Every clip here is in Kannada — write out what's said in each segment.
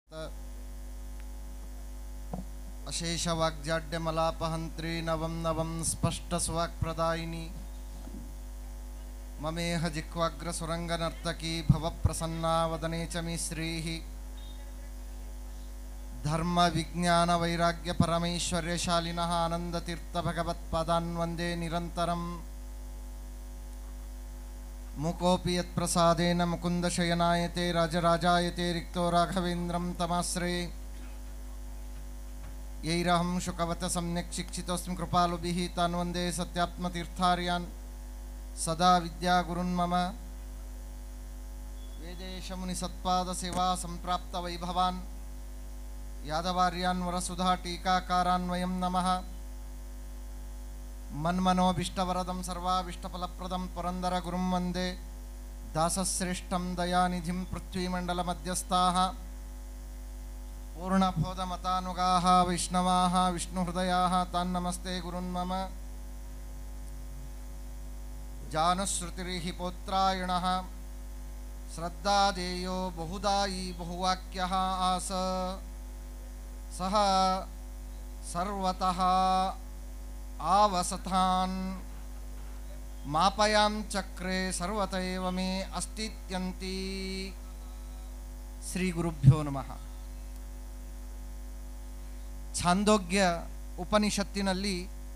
अशेषवाग्जाड्यमलापहन्त्री नवं नवं स्पष्टस्वाक्प्रदायिनी ममेह जिह्वाग्रसुरङ्गनर्तकी भवप्रसन्ना वदने च मे श्रीः धर्मविज्ञानवैराग्यपरमैश्वर्यशालिनः आनन्दतीर्थभगवत्पादान् वन्दे निरन्तरम् मुकोऽपि यत्प्रसादेन मुकुन्दशयनायते राजराजायते रिक्तो राघवेन्द्रं तमाश्रये यैरहं शुकवत सम्यक् शिक्षितोऽस्मि कृपालुभिः तान् वन्दे सत्यात्मतीर्थार्यान् सदा विद्यागुरुन् मम वेदेशमुनिसत्पादसेवा सम्प्राप्तवैभवान् यादवार्यान् वरसुधा टीकाकारान्वयं नमः मन्मनोभीष्टवरदं सर्वाभीष्टफलप्रदं पुरन्दरगुरुं वन्दे दासश्रेष्ठं दयानिधिं पृथ्वीमण्डलमध्यस्थाः पूर्णबोधमतानुगाः वैष्णवाः विष्णुहृदयाः तान्नमस्ते गुरुन् मम जानुश्रुतिरिहि पौत्रायणः श्रद्धादेयो बहुदायी बहुवाक्यः आस सः सर्वतः आवसथान् मापयां चक्रे सर्वत एव मे अस्तीत्यन्ती ಶ್ರೀಗುರುಭ್ಯೋ ನಮಃ ಛಾಂದೋಗ್ಯ ಉಪನಿಷತ್ತಿನಲ್ಲಿ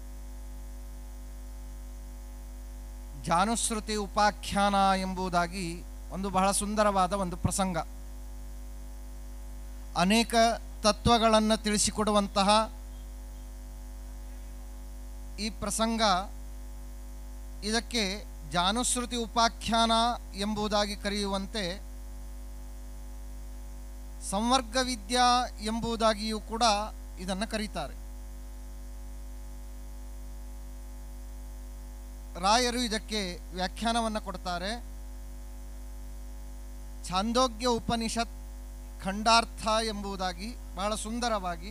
ಜಾನುಶ್ರುತಿ ಉಪಾಖ್ಯಾನ ಎಂಬುದಾಗಿ ಒಂದು ಬಹಳ ಸುಂದರವಾದ ಒಂದು ಪ್ರಸಂಗ ಅನೇಕ ತತ್ವಗಳನ್ನು ತಿಳಿಸಿಕೊಡುವಂತಹ ಈ ಪ್ರಸಂಗ ಇದಕ್ಕೆ ಜಾನುಶ್ರುತಿ ಉಪಾಖ್ಯಾನ ಎಂಬುದಾಗಿ ಕರೆಯುವಂತೆ ಸಂವರ್ಗ ವಿದ್ಯಾ ಎಂಬುದಾಗಿಯೂ ಕೂಡ ಇದನ್ನು ಕರೀತಾರೆ ರಾಯರು ಇದಕ್ಕೆ ವ್ಯಾಖ್ಯಾನವನ್ನು ಕೊಡ್ತಾರೆ ಛಾಂದೋಗ್ಯ ಉಪನಿಷತ್ ಖಂಡಾರ್ಥ ಎಂಬುದಾಗಿ ಬಹಳ ಸುಂದರವಾಗಿ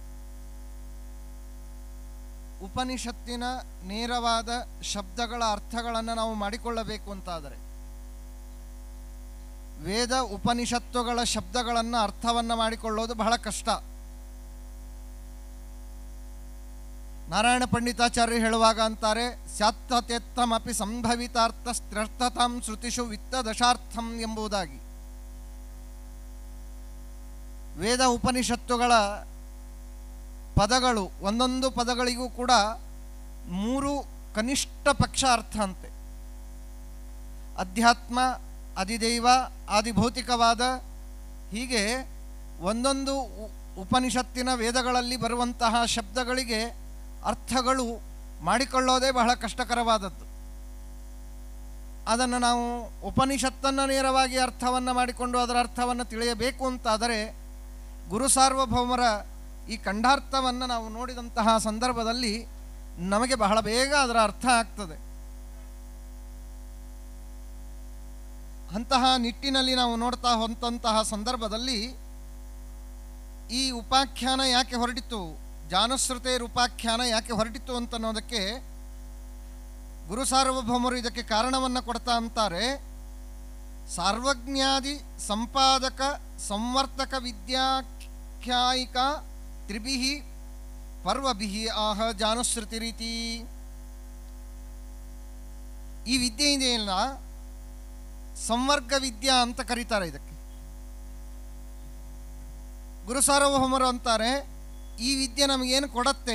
ಉಪನಿಷತ್ತಿನ ನೇರವಾದ ಶಬ್ದಗಳ ಅರ್ಥಗಳನ್ನು ನಾವು ಮಾಡಿಕೊಳ್ಳಬೇಕು ಅಂತಾದರೆ ವೇದ ಉಪನಿಷತ್ತುಗಳ ಶಬ್ದಗಳನ್ನು ಅರ್ಥವನ್ನು ಮಾಡಿಕೊಳ್ಳೋದು ಬಹಳ ಕಷ್ಟ ನಾರಾಯಣ ಪಂಡಿತಾಚಾರ್ಯರು ಹೇಳುವಾಗ ಅಂತಾರೆ ಸ್ಯಾತ್ತತೆತ್ತಮಪಿ ಸಂಭವಿತಾರ್ಥ ಸ್ತ್ರರ್ಥತಾಂ ಶ್ರುತಿಷು ವಿತ್ತದಶಾರ್ಥಂ ಎಂಬುದಾಗಿ ವೇದ ಉಪನಿಷತ್ತುಗಳ ಪದಗಳು ಒಂದೊಂದು ಪದಗಳಿಗೂ ಕೂಡ ಮೂರು ಕನಿಷ್ಠ ಪಕ್ಷ ಅರ್ಥ ಅಂತೆ ಅಧ್ಯಾತ್ಮ ಅಧಿದೈವ ಆದಿಭೌತಿಕವಾದ ಹೀಗೆ ಒಂದೊಂದು ಉ- ಉಪನಿಷತ್ತಿನ ವೇದಗಳಲ್ಲಿ ಬರುವಂತಹ ಶಬ್ದಗಳಿಗೆ ಅರ್ಥಗಳು ಮಾಡಿಕೊಳ್ಳೋದೇ ಬಹಳ ಕಷ್ಟಕರವಾದದ್ದು ಅದನ್ನು ನಾವು ಉಪನಿಷತ್ತನ್ನು ನೇರವಾಗಿ ಅರ್ಥವನ್ನು ಮಾಡಿಕೊಂಡು ಅದರ ಅರ್ಥವನ್ನು ತಿಳಿಯಬೇಕು ಅಂತಾದರೆ ಗುರು ಸಾರ್ವಭೌಮರ ಈ ಖಂಡಾರ್ಥವನ್ನು ನಾವು ನೋಡಿದಂತಹ ಸಂದರ್ಭದಲ್ಲಿ ನಮಗೆ ಬಹಳ ಬೇಗ ಅದರ ಅರ್ಥ ಆಗ್ತದೆ ಅಂತಹ ನಿಟ್ಟಿನಲ್ಲಿ ನಾವು ನೋಡ್ತಾ ಹೊಂತಹ ಸಂದರ್ಭದಲ್ಲಿ ಈ ಉಪಾಖ್ಯಾನ ಯಾಕೆ ಹೊರಟಿತು ಜಾನುಶ್ರುತೇರ್ ಉಪಾಖ್ಯಾನ ಯಾಕೆ ಹೊರಟಿತು ಅಂತನ್ನೋದಕ್ಕೆ ಗುರು ಸಾರ್ವಭೌಮರು ಇದಕ್ಕೆ ಕಾರಣವನ್ನು ಕೊಡ್ತಾ ಅಂತಾರೆ ಸಾರ್ವಜ್ಞಾದಿ ಸಂಪಾದಕ ಸಂವರ್ತಕ ವಿದ್ಯಾಖ್ಯಾಯಿಕ ತ್ರಿಭಿಹಿ ಪರ್ವಭಿಹಿ ಆಹ ಜಾನುಶ್ರುತಿ ರೀತಿ ಈ ವಿದ್ಯೆ ಇದೆಯಲ್ಲ ಸಂವರ್ಗ ವಿದ್ಯಾ ಅಂತ ಕರೀತಾರೆ ಇದಕ್ಕೆ ಗುರು ಸಾರ್ವಭೌಮರು ಅಂತಾರೆ ಈ ವಿದ್ಯೆ ನಮಗೇನು ಕೊಡತ್ತೆ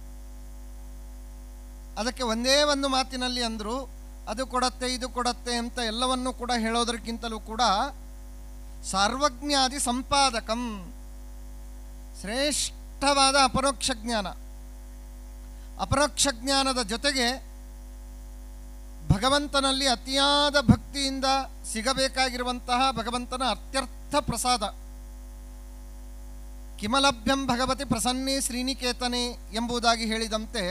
ಅದಕ್ಕೆ ಒಂದೇ ಒಂದು ಮಾತಿನಲ್ಲಿ ಅಂದರು ಅದು ಕೊಡತ್ತೆ ಇದು ಕೊಡತ್ತೆ ಅಂತ ಎಲ್ಲವನ್ನೂ ಕೂಡ ಹೇಳೋದಕ್ಕಿಂತಲೂ ಕೂಡ ಸಾರ್ವಜ್ಞಾದಿ ಸಂಪಾದಕಂ ಶ್ರೇಷ್ಠವಾದ ಅಪರೋಕ್ಷ ಜ್ಞಾನ ಅಪರೋಕ್ಷ ಜ್ಞಾನದ ಜೊತೆಗೆ ಭಗವಂತನಲ್ಲಿ ಅತಿಯಾದ ಭಕ್ತಿಯಿಂದ ಸಿಗಬೇಕಾಗಿರುವಂತಹ ಭಗವಂತನ ಅತ್ಯರ್ಥ ಪ್ರಸಾದ ಕಿಮಲಭ್ಯಂ ಭಗವತಿ ಪ್ರಸನ್ನೇ ಶ್ರೀನಿಕೇತನೆ ಎಂಬುದಾಗಿ ಹೇಳಿದಂತೆ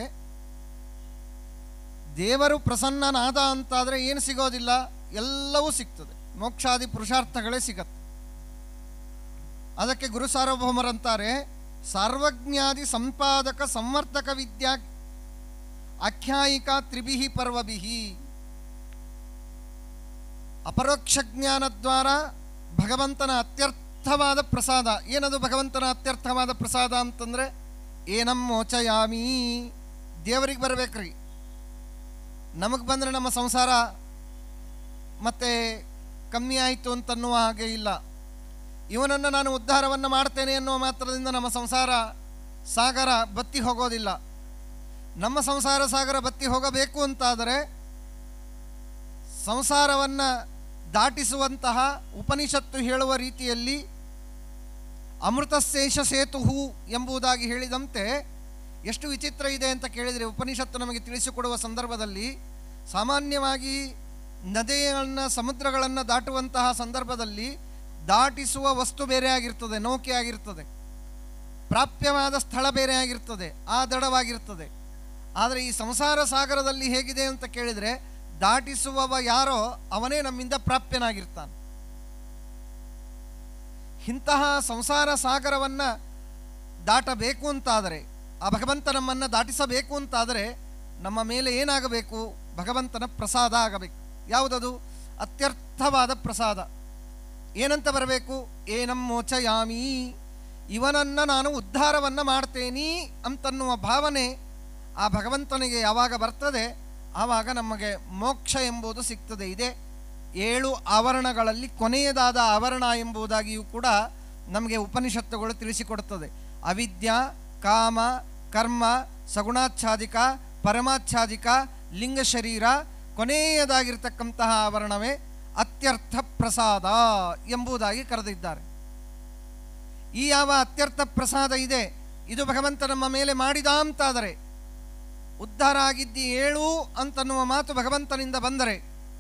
ದೇವರು ಪ್ರಸನ್ನನಾದ ಅಂತಾದರೆ ಏನು ಸಿಗೋದಿಲ್ಲ ಎಲ್ಲವೂ ಸಿಗ್ತದೆ ಮೋಕ್ಷಾದಿ ಪುರುಷಾರ್ಥಗಳೇ ಸಿಗತ್ತೆ ಅದಕ್ಕೆ ಗುರು ಸಾರ್ವಭೌಮರಂತಾರೆ ಸಾರ್ವಜ್ಞಾದಿ ಸಂಪಾದಕ ಸಂವರ್ತಕ ವಿದ್ಯಾ ಆಖ್ಯಾಯಿಕ ತ್ರಿಭಿಹಿ ಪರ್ವಭಿಹಿ ಅಪರೋಕ್ಷ ಜ್ಞಾನದ್ವಾರ ಭಗವಂತನ ಅತ್ಯರ್ಥ ಅತ್ಯರ್ಥವಾದ ಪ್ರಸಾದ ಏನದು ಭಗವಂತನ ಅತ್ಯರ್ಥವಾದ ಪ್ರಸಾದ ಅಂತಂದರೆ ಏನಂ ಮೋಚಯಾಮಿ ದೇವರಿಗೆ ಬರಬೇಕ್ರಿ ನಮಗೆ ಬಂದರೆ ನಮ್ಮ ಸಂಸಾರ ಮತ್ತೆ ಕಮ್ಮಿ ಆಯಿತು ಅಂತನ್ನುವ ಹಾಗೆ ಇಲ್ಲ ಇವನನ್ನು ನಾನು ಉದ್ಧಾರವನ್ನು ಮಾಡ್ತೇನೆ ಅನ್ನುವ ಮಾತ್ರದಿಂದ ನಮ್ಮ ಸಂಸಾರ ಸಾಗರ ಬತ್ತಿ ಹೋಗೋದಿಲ್ಲ ನಮ್ಮ ಸಂಸಾರ ಸಾಗರ ಬತ್ತಿ ಹೋಗಬೇಕು ಅಂತಾದರೆ ಸಂಸಾರವನ್ನು ದಾಟಿಸುವಂತಹ ಉಪನಿಷತ್ತು ಹೇಳುವ ರೀತಿಯಲ್ಲಿ ಅಮೃತಶೇಷ ಸೇತುಹು ಎಂಬುದಾಗಿ ಹೇಳಿದಂತೆ ಎಷ್ಟು ವಿಚಿತ್ರ ಇದೆ ಅಂತ ಕೇಳಿದರೆ ಉಪನಿಷತ್ತು ನಮಗೆ ತಿಳಿಸಿಕೊಡುವ ಸಂದರ್ಭದಲ್ಲಿ ಸಾಮಾನ್ಯವಾಗಿ ನದಿಗಳನ್ನು ಸಮುದ್ರಗಳನ್ನು ದಾಟುವಂತಹ ಸಂದರ್ಭದಲ್ಲಿ ದಾಟಿಸುವ ವಸ್ತು ಬೇರೆ ಆಗಿರ್ತದೆ ನೌಕೆ ಆಗಿರ್ತದೆ ಪ್ರಾಪ್ಯವಾದ ಸ್ಥಳ ಬೇರೆ ಆಗಿರ್ತದೆ ಆ ದಡವಾಗಿರ್ತದೆ ಆದರೆ ಈ ಸಂಸಾರ ಸಾಗರದಲ್ಲಿ ಹೇಗಿದೆ ಅಂತ ಕೇಳಿದರೆ ದಾಟಿಸುವವ ಯಾರೋ ಅವನೇ ನಮ್ಮಿಂದ ಪ್ರಾಪ್ಯನಾಗಿರ್ತಾನೆ ಇಂತಹ ಸಂಸಾರ ಸಾಗರವನ್ನು ದಾಟಬೇಕು ಅಂತಾದರೆ ಆ ಭಗವಂತ ನಮ್ಮನ್ನು ದಾಟಿಸಬೇಕು ಅಂತಾದರೆ ನಮ್ಮ ಮೇಲೆ ಏನಾಗಬೇಕು ಭಗವಂತನ ಪ್ರಸಾದ ಆಗಬೇಕು ಯಾವುದದು ಅತ್ಯರ್ಥವಾದ ಪ್ರಸಾದ ಏನಂತ ಬರಬೇಕು ಏನಂ ಮೋಚಯಾಮಿ ಇವನನ್ನು ನಾನು ಉದ್ಧಾರವನ್ನು ಮಾಡ್ತೇನೆ ಅಂತನ್ನುವ ಭಾವನೆ ಆ ಭಗವಂತನಿಗೆ ಯಾವಾಗ ಬರ್ತದೆ ಆವಾಗ ನಮಗೆ ಮೋಕ್ಷ ಎಂಬುದು ಸಿಗ್ತದೆ ಇದೆ ಏಳು ಆವರಣಗಳಲ್ಲಿ ಕೊನೆಯದಾದ ಆವರಣ ಎಂಬುದಾಗಿಯೂ ಕೂಡ ನಮಗೆ ಉಪನಿಷತ್ತುಗಳು ತಿಳಿಸಿಕೊಡುತ್ತದೆ ಅವಿದ್ಯ ಕಾಮ ಕರ್ಮ ಸಗುಣಾಚ್ಛಾದಿಕ ಪರಮಾಚ್ಛಾದಿಕ ಲಿಂಗ ಶರೀರ ಕೊನೆಯದಾಗಿರ್ತಕ್ಕಂತಹ ಆವರಣವೇ ಅತ್ಯರ್ಥ ಪ್ರಸಾದ ಎಂಬುದಾಗಿ ಕರೆದಿದ್ದಾರೆ ಈ ಯಾವ ಅತ್ಯರ್ಥ ಪ್ರಸಾದ ಇದೆ ಇದು ಭಗವಂತ ನಮ್ಮ ಮೇಲೆ ಮಾಡಿದ ಅಂತಾದರೆ ಉದ್ಧಾರ ಆಗಿದ್ದಿ ಏಳು ಅಂತನ್ನುವ ಮಾತು ಭಗವಂತನಿಂದ ಬಂದರೆ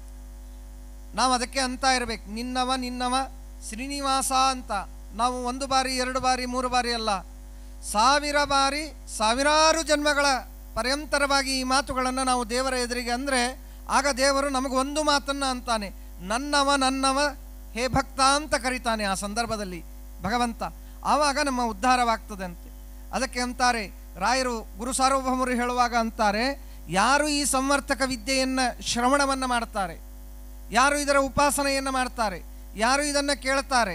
ನಾವು ಅದಕ್ಕೆ ಅಂತ ಇರಬೇಕು ನಿನ್ನವ ನಿನ್ನವ ಶ್ರೀನಿವಾಸ ಅಂತ ನಾವು ಒಂದು ಬಾರಿ ಎರಡು ಬಾರಿ ಮೂರು ಬಾರಿ ಅಲ್ಲ ಸಾವಿರ ಬಾರಿ ಸಾವಿರಾರು ಜನ್ಮಗಳ ಪರ್ಯಂತರವಾಗಿ ಈ ಮಾತುಗಳನ್ನು ನಾವು ದೇವರ ಎದುರಿಗೆ ಅಂದರೆ ಆಗ ದೇವರು ನಮಗೆ ಒಂದು ಮಾತನ್ನು ಅಂತಾನೆ ನನ್ನವ ನನ್ನವ ಹೇ ಭಕ್ತ ಅಂತ ಕರೀತಾನೆ ಆ ಸಂದರ್ಭದಲ್ಲಿ ಭಗವಂತ ಆವಾಗ ನಮ್ಮ ಉದ್ಧಾರವಾಗ್ತದೆ ಅಂತೆ ಅದಕ್ಕೆ ಅಂತಾರೆ ರಾಯರು ಗುರು ಸಾರ್ವಭೌಮರು ಹೇಳುವಾಗ ಅಂತಾರೆ ಯಾರು ಈ ಸಂವರ್ತಕ ವಿದ್ಯೆಯನ್ನು ಶ್ರವಣವನ್ನು ಮಾಡ್ತಾರೆ ಯಾರು ಇದರ ಉಪಾಸನೆಯನ್ನು ಮಾಡ್ತಾರೆ ಯಾರು ಇದನ್ನು ಕೇಳ್ತಾರೆ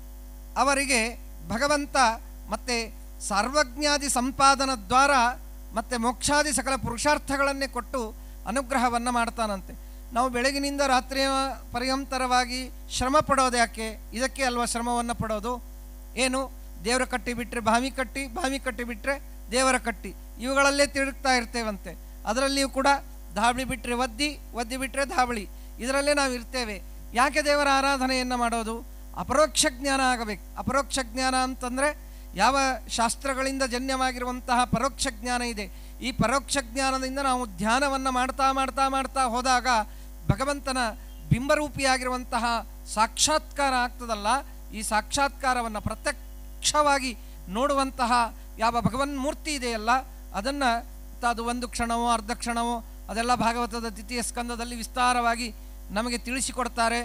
ಅವರಿಗೆ ಭಗವಂತ ಮತ್ತೆ ಸರ್ವಜ್ಞಾದಿ ಸಂಪಾದನ ದ್ವಾರ ಮತ್ತು ಮೋಕ್ಷಾದಿ ಸಕಲ ಪುರುಷಾರ್ಥಗಳನ್ನೇ ಕೊಟ್ಟು ಅನುಗ್ರಹವನ್ನು ಮಾಡ್ತಾನಂತೆ ನಾವು ಬೆಳಗಿನಿಂದ ರಾತ್ರಿಯ ಪರ್ಯಂತರವಾಗಿ ಶ್ರಮ ಪಡೋದು ಯಾಕೆ ಇದಕ್ಕೆ ಅಲ್ವಾ ಶ್ರಮವನ್ನು ಪಡೋದು ಏನು ದೇವರ ಕಟ್ಟಿ ಬಿಟ್ಟರೆ ಬಾವಿ ಕಟ್ಟಿ ಬಾವಿ ಕಟ್ಟಿ ಬಿಟ್ಟರೆ ದೇವರ ಕಟ್ಟಿ ಇವುಗಳಲ್ಲೇ ತಿರುಗ್ತಾ ಇರ್ತೇವಂತೆ ಅದರಲ್ಲಿಯೂ ಕೂಡ ಧಾಬಳಿ ಬಿಟ್ಟರೆ ಒದ್ದಿ ಒದ್ದಿ ಬಿಟ್ಟರೆ ಧಾಬಳಿ ಇದರಲ್ಲೇ ನಾವು ಇರ್ತೇವೆ ಯಾಕೆ ದೇವರ ಆರಾಧನೆಯನ್ನು ಮಾಡೋದು ಅಪರೋಕ್ಷ ಜ್ಞಾನ ಆಗಬೇಕು ಅಪರೋಕ್ಷ ಜ್ಞಾನ ಅಂತಂದರೆ ಯಾವ ಶಾಸ್ತ್ರಗಳಿಂದ ಜನ್ಯವಾಗಿರುವಂತಹ ಪರೋಕ್ಷ ಜ್ಞಾನ ಇದೆ ಈ ಪರೋಕ್ಷ ಜ್ಞಾನದಿಂದ ನಾವು ಧ್ಯಾನವನ್ನು ಮಾಡ್ತಾ ಮಾಡ್ತಾ ಮಾಡ್ತಾ ಹೋದಾಗ ಭಗವಂತನ ಬಿಂಬರೂಪಿಯಾಗಿರುವಂತಹ ಸಾಕ್ಷಾತ್ಕಾರ ಆಗ್ತದಲ್ಲ ಈ ಸಾಕ್ಷಾತ್ಕಾರವನ್ನು ಪ್ರತ್ಯಕ್ಷವಾಗಿ ನೋಡುವಂತಹ ಯಾವ ಭಗವನ್ ಮೂರ್ತಿ ಇದೆಯಲ್ಲ ಅದನ್ನು ಅದು ಒಂದು ಕ್ಷಣವೋ ಅರ್ಧ ಕ್ಷಣವೋ ಅದೆಲ್ಲ ಭಾಗವತದ ದ್ವಿತೀಯ ಸ್ಕಂದದಲ್ಲಿ ವಿಸ್ತಾರವಾಗಿ ನಮಗೆ ತಿಳಿಸಿಕೊಡ್ತಾರೆ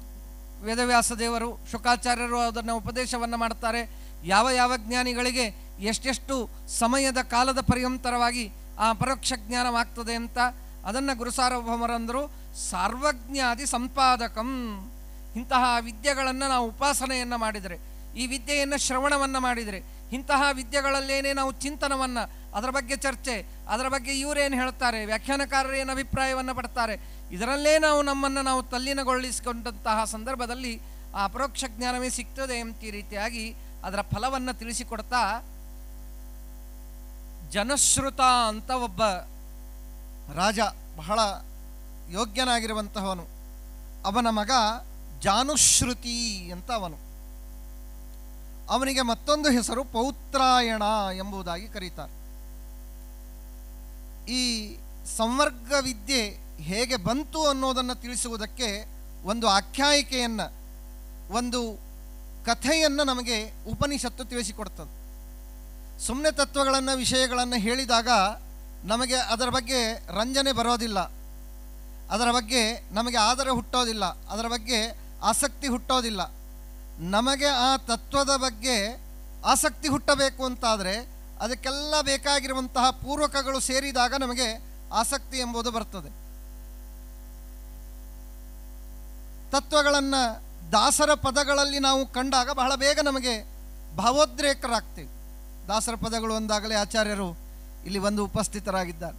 ವೇದವ್ಯಾಸ ದೇವರು ಶುಕಾಚಾರ್ಯರು ಅದನ್ನು ಉಪದೇಶವನ್ನು ಮಾಡ್ತಾರೆ ಯಾವ ಯಾವ ಜ್ಞಾನಿಗಳಿಗೆ ಎಷ್ಟೆಷ್ಟು ಸಮಯದ ಕಾಲದ ಪರ್ಯಂತರವಾಗಿ ಆ ಪರೋಕ್ಷ ಜ್ಞಾನವಾಗ್ತದೆ ಅಂತ ಅದನ್ನು ಗುರುಸಾರ್ವಭೌಮರಂದರು ಸಾರ್ವಜ್ಞಾದಿ ಸಂಪಾದಕಂ ಇಂತಹ ವಿದ್ಯೆಗಳನ್ನು ನಾವು ಉಪಾಸನೆಯನ್ನು ಮಾಡಿದರೆ ಈ ವಿದ್ಯೆಯನ್ನು ಶ್ರವಣವನ್ನು ಮಾಡಿದರೆ ಇಂತಹ ವಿದ್ಯೆಗಳಲ್ಲೇನೇ ನಾವು ಚಿಂತನವನ್ನು ಅದರ ಬಗ್ಗೆ ಚರ್ಚೆ ಅದರ ಬಗ್ಗೆ ಇವರೇನು ಹೇಳ್ತಾರೆ ವ್ಯಾಖ್ಯಾನಕಾರರು ಏನು ಅಭಿಪ್ರಾಯವನ್ನು ಪಡ್ತಾರೆ ಇದರಲ್ಲೇ ನಾವು ನಮ್ಮನ್ನು ನಾವು ತಲ್ಲೀನಗೊಳಿಸಿಕೊಂಡಂತಹ ಸಂದರ್ಭದಲ್ಲಿ ಆ ಅಪರೋಕ್ಷ ಜ್ಞಾನವೇ ಸಿಗ್ತದೆ ಎಂತ ಈ ರೀತಿಯಾಗಿ ಅದರ ಫಲವನ್ನು ತಿಳಿಸಿಕೊಡ್ತಾ ಜನಶ್ರುತ ಅಂತ ಒಬ್ಬ ರಾಜ ಬಹಳ ಯೋಗ್ಯನಾಗಿರುವಂತಹವನು ಅವನ ಮಗ ಜಾನುಶ್ರುತಿ ಅಂತ ಅವನು ಅವನಿಗೆ ಮತ್ತೊಂದು ಹೆಸರು ಪೌತ್ರಾಯಣ ಎಂಬುದಾಗಿ ಕರೀತಾರೆ ಈ ಸಂವರ್ಗ ವಿದ್ಯೆ ಹೇಗೆ ಬಂತು ಅನ್ನೋದನ್ನು ತಿಳಿಸುವುದಕ್ಕೆ ಒಂದು ಆಖ್ಯಾಯಿಕೆಯನ್ನು ಒಂದು ಕಥೆಯನ್ನು ನಮಗೆ ಉಪನಿಷತ್ತು ತಿಳಿಸಿಕೊಡ್ತದೆ ಸುಮ್ಮನೆ ತತ್ವಗಳನ್ನು ವಿಷಯಗಳನ್ನು ಹೇಳಿದಾಗ ನಮಗೆ ಅದರ ಬಗ್ಗೆ ರಂಜನೆ ಬರೋದಿಲ್ಲ ಅದರ ಬಗ್ಗೆ ನಮಗೆ ಆದರ ಹುಟ್ಟೋದಿಲ್ಲ ಅದರ ಬಗ್ಗೆ ಆಸಕ್ತಿ ಹುಟ್ಟೋದಿಲ್ಲ ನಮಗೆ ಆ ತತ್ವದ ಬಗ್ಗೆ ಆಸಕ್ತಿ ಹುಟ್ಟಬೇಕು ಅಂತಾದರೆ ಅದಕ್ಕೆಲ್ಲ ಬೇಕಾಗಿರುವಂತಹ ಪೂರ್ವಕಗಳು ಸೇರಿದಾಗ ನಮಗೆ ಆಸಕ್ತಿ ಎಂಬುದು ಬರ್ತದೆ ತತ್ವಗಳನ್ನು ದಾಸರ ಪದಗಳಲ್ಲಿ ನಾವು ಕಂಡಾಗ ಬಹಳ ಬೇಗ ನಮಗೆ ಭಾವೋದ್ರೇಕರಾಗ್ತೇವೆ ದಾಸರ ಪದಗಳು ಅಂದಾಗಲೇ ಆಚಾರ್ಯರು ಇಲ್ಲಿ ಒಂದು ಉಪಸ್ಥಿತರಾಗಿದ್ದಾರೆ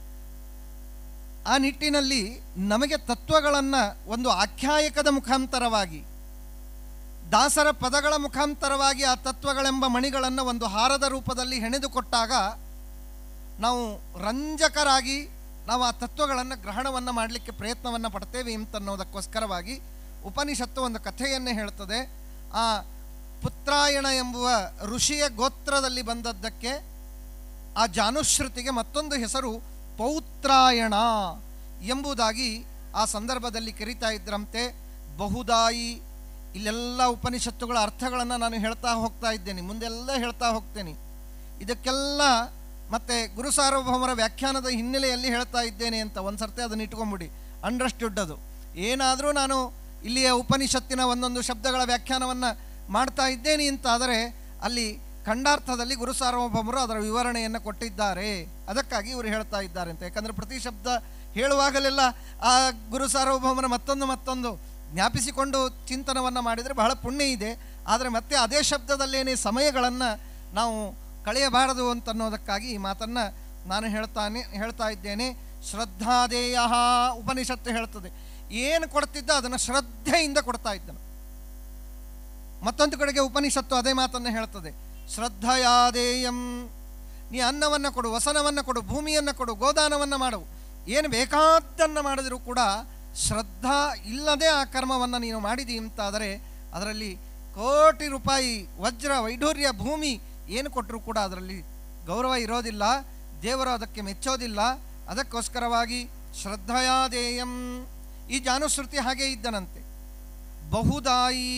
ಆ ನಿಟ್ಟಿನಲ್ಲಿ ನಮಗೆ ತತ್ವಗಳನ್ನು ಒಂದು ಆಖ್ಯಾಯಕದ ಮುಖಾಂತರವಾಗಿ ದಾಸರ ಪದಗಳ ಮುಖಾಂತರವಾಗಿ ಆ ತತ್ವಗಳೆಂಬ ಮಣಿಗಳನ್ನು ಒಂದು ಹಾರದ ರೂಪದಲ್ಲಿ ಹೆಣೆದುಕೊಟ್ಟಾಗ ನಾವು ರಂಜಕರಾಗಿ ನಾವು ಆ ತತ್ವಗಳನ್ನು ಗ್ರಹಣವನ್ನು ಮಾಡಲಿಕ್ಕೆ ಪ್ರಯತ್ನವನ್ನು ಪಡ್ತೇವೆ ಅಂತನ್ನೋದಕ್ಕೋಸ್ಕರವಾಗಿ ಉಪನಿಷತ್ತು ಒಂದು ಕಥೆಯನ್ನೇ ಹೇಳ್ತದೆ ಆ ಪುತ್ರಾಯಣ ಎಂಬುವ ಋಷಿಯ ಗೋತ್ರದಲ್ಲಿ ಬಂದದ್ದಕ್ಕೆ ಆ ಜಾನುಶ್ರುತಿಗೆ ಮತ್ತೊಂದು ಹೆಸರು ಪೌತ್ರಾಯಣ ಎಂಬುದಾಗಿ ಆ ಸಂದರ್ಭದಲ್ಲಿ ಕರೀತಾ ಇದ್ರಂತೆ ಬಹುದಾಯಿ ಇಲ್ಲೆಲ್ಲ ಉಪನಿಷತ್ತುಗಳ ಅರ್ಥಗಳನ್ನು ನಾನು ಹೇಳ್ತಾ ಹೋಗ್ತಾ ಇದ್ದೇನೆ ಮುಂದೆಲ್ಲ ಹೇಳ್ತಾ ಹೋಗ್ತೇನೆ ಇದಕ್ಕೆಲ್ಲ ಮತ್ತೆ ಗುರು ಸಾರ್ವಭೌಮರ ವ್ಯಾಖ್ಯಾನದ ಹಿನ್ನೆಲೆಯಲ್ಲಿ ಹೇಳ್ತಾ ಇದ್ದೇನೆ ಅಂತ ಒಂದು ಸರ್ತಿ ಅದನ್ನು ಇಟ್ಕೊಂಬಿಡಿ ಅಂಡರ್ಸ್ಟುಡ್ ಅದು ಏನಾದರೂ ನಾನು ಇಲ್ಲಿಯ ಉಪನಿಷತ್ತಿನ ಒಂದೊಂದು ಶಬ್ದಗಳ ವ್ಯಾಖ್ಯಾನವನ್ನು ಮಾಡ್ತಾ ಇದ್ದೇನೆ ಅಂತಾದರೆ ಅಲ್ಲಿ ಖಂಡಾರ್ಥದಲ್ಲಿ ಗುರು ಸಾರ್ವಭೌಮರು ಅದರ ವಿವರಣೆಯನ್ನು ಕೊಟ್ಟಿದ್ದಾರೆ ಅದಕ್ಕಾಗಿ ಇವರು ಹೇಳ್ತಾ ಇದ್ದಾರೆ ಅಂತ ಯಾಕಂದರೆ ಪ್ರತಿ ಶಬ್ದ ಹೇಳುವಾಗಲೆಲ್ಲ ಆ ಗುರು ಸಾರ್ವಭೌಮರ ಮತ್ತೊಂದು ಮತ್ತೊಂದು ಜ್ಞಾಪಿಸಿಕೊಂಡು ಚಿಂತನವನ್ನು ಮಾಡಿದರೆ ಬಹಳ ಪುಣ್ಯ ಇದೆ ಆದರೆ ಮತ್ತೆ ಅದೇ ಶಬ್ದದಲ್ಲೇನೇ ಸಮಯಗಳನ್ನು ನಾವು ಕಳೆಯಬಾರದು ಅಂತನ್ನೋದಕ್ಕಾಗಿ ಈ ಮಾತನ್ನು ನಾನು ಹೇಳ್ತಾನೆ ಹೇಳ್ತಾ ಇದ್ದೇನೆ ಶ್ರದ್ಧಾದೇಯ ಉಪನಿಷತ್ತು ಹೇಳ್ತದೆ ಏನು ಕೊಡ್ತಿದ್ದ ಅದನ್ನು ಶ್ರದ್ಧೆಯಿಂದ ಕೊಡ್ತಾ ಇದ್ದನು ಮತ್ತೊಂದು ಕಡೆಗೆ ಉಪನಿಷತ್ತು ಅದೇ ಮಾತನ್ನು ಹೇಳ್ತದೆ ಶ್ರದ್ಧಯಾದೇಯಂ ನೀ ಅನ್ನವನ್ನು ಕೊಡು ವಸನವನ್ನು ಕೊಡು ಭೂಮಿಯನ್ನು ಕೊಡು ಗೋದಾನವನ್ನು ಮಾಡು ಏನು ಬೇಕಾದ್ದನ್ನು ಮಾಡಿದರೂ ಕೂಡ ಶ್ರದ್ಧಾ ಇಲ್ಲದೆ ಆ ಕರ್ಮವನ್ನು ನೀನು ಮಾಡಿದಿ ಅಂತಾದರೆ ಅದರಲ್ಲಿ ಕೋಟಿ ರೂಪಾಯಿ ವಜ್ರ ವೈಢೂರ್ಯ ಭೂಮಿ ಏನು ಕೊಟ್ಟರೂ ಕೂಡ ಅದರಲ್ಲಿ ಗೌರವ ಇರೋದಿಲ್ಲ ದೇವರು ಅದಕ್ಕೆ ಮೆಚ್ಚೋದಿಲ್ಲ ಅದಕ್ಕೋಸ್ಕರವಾಗಿ ಶ್ರದ್ಧಯಾದೇಯಂ ಈ ಜಾನುಶ್ರುತಿ ಹಾಗೆ ಇದ್ದನಂತೆ ಬಹುದಾಯಿ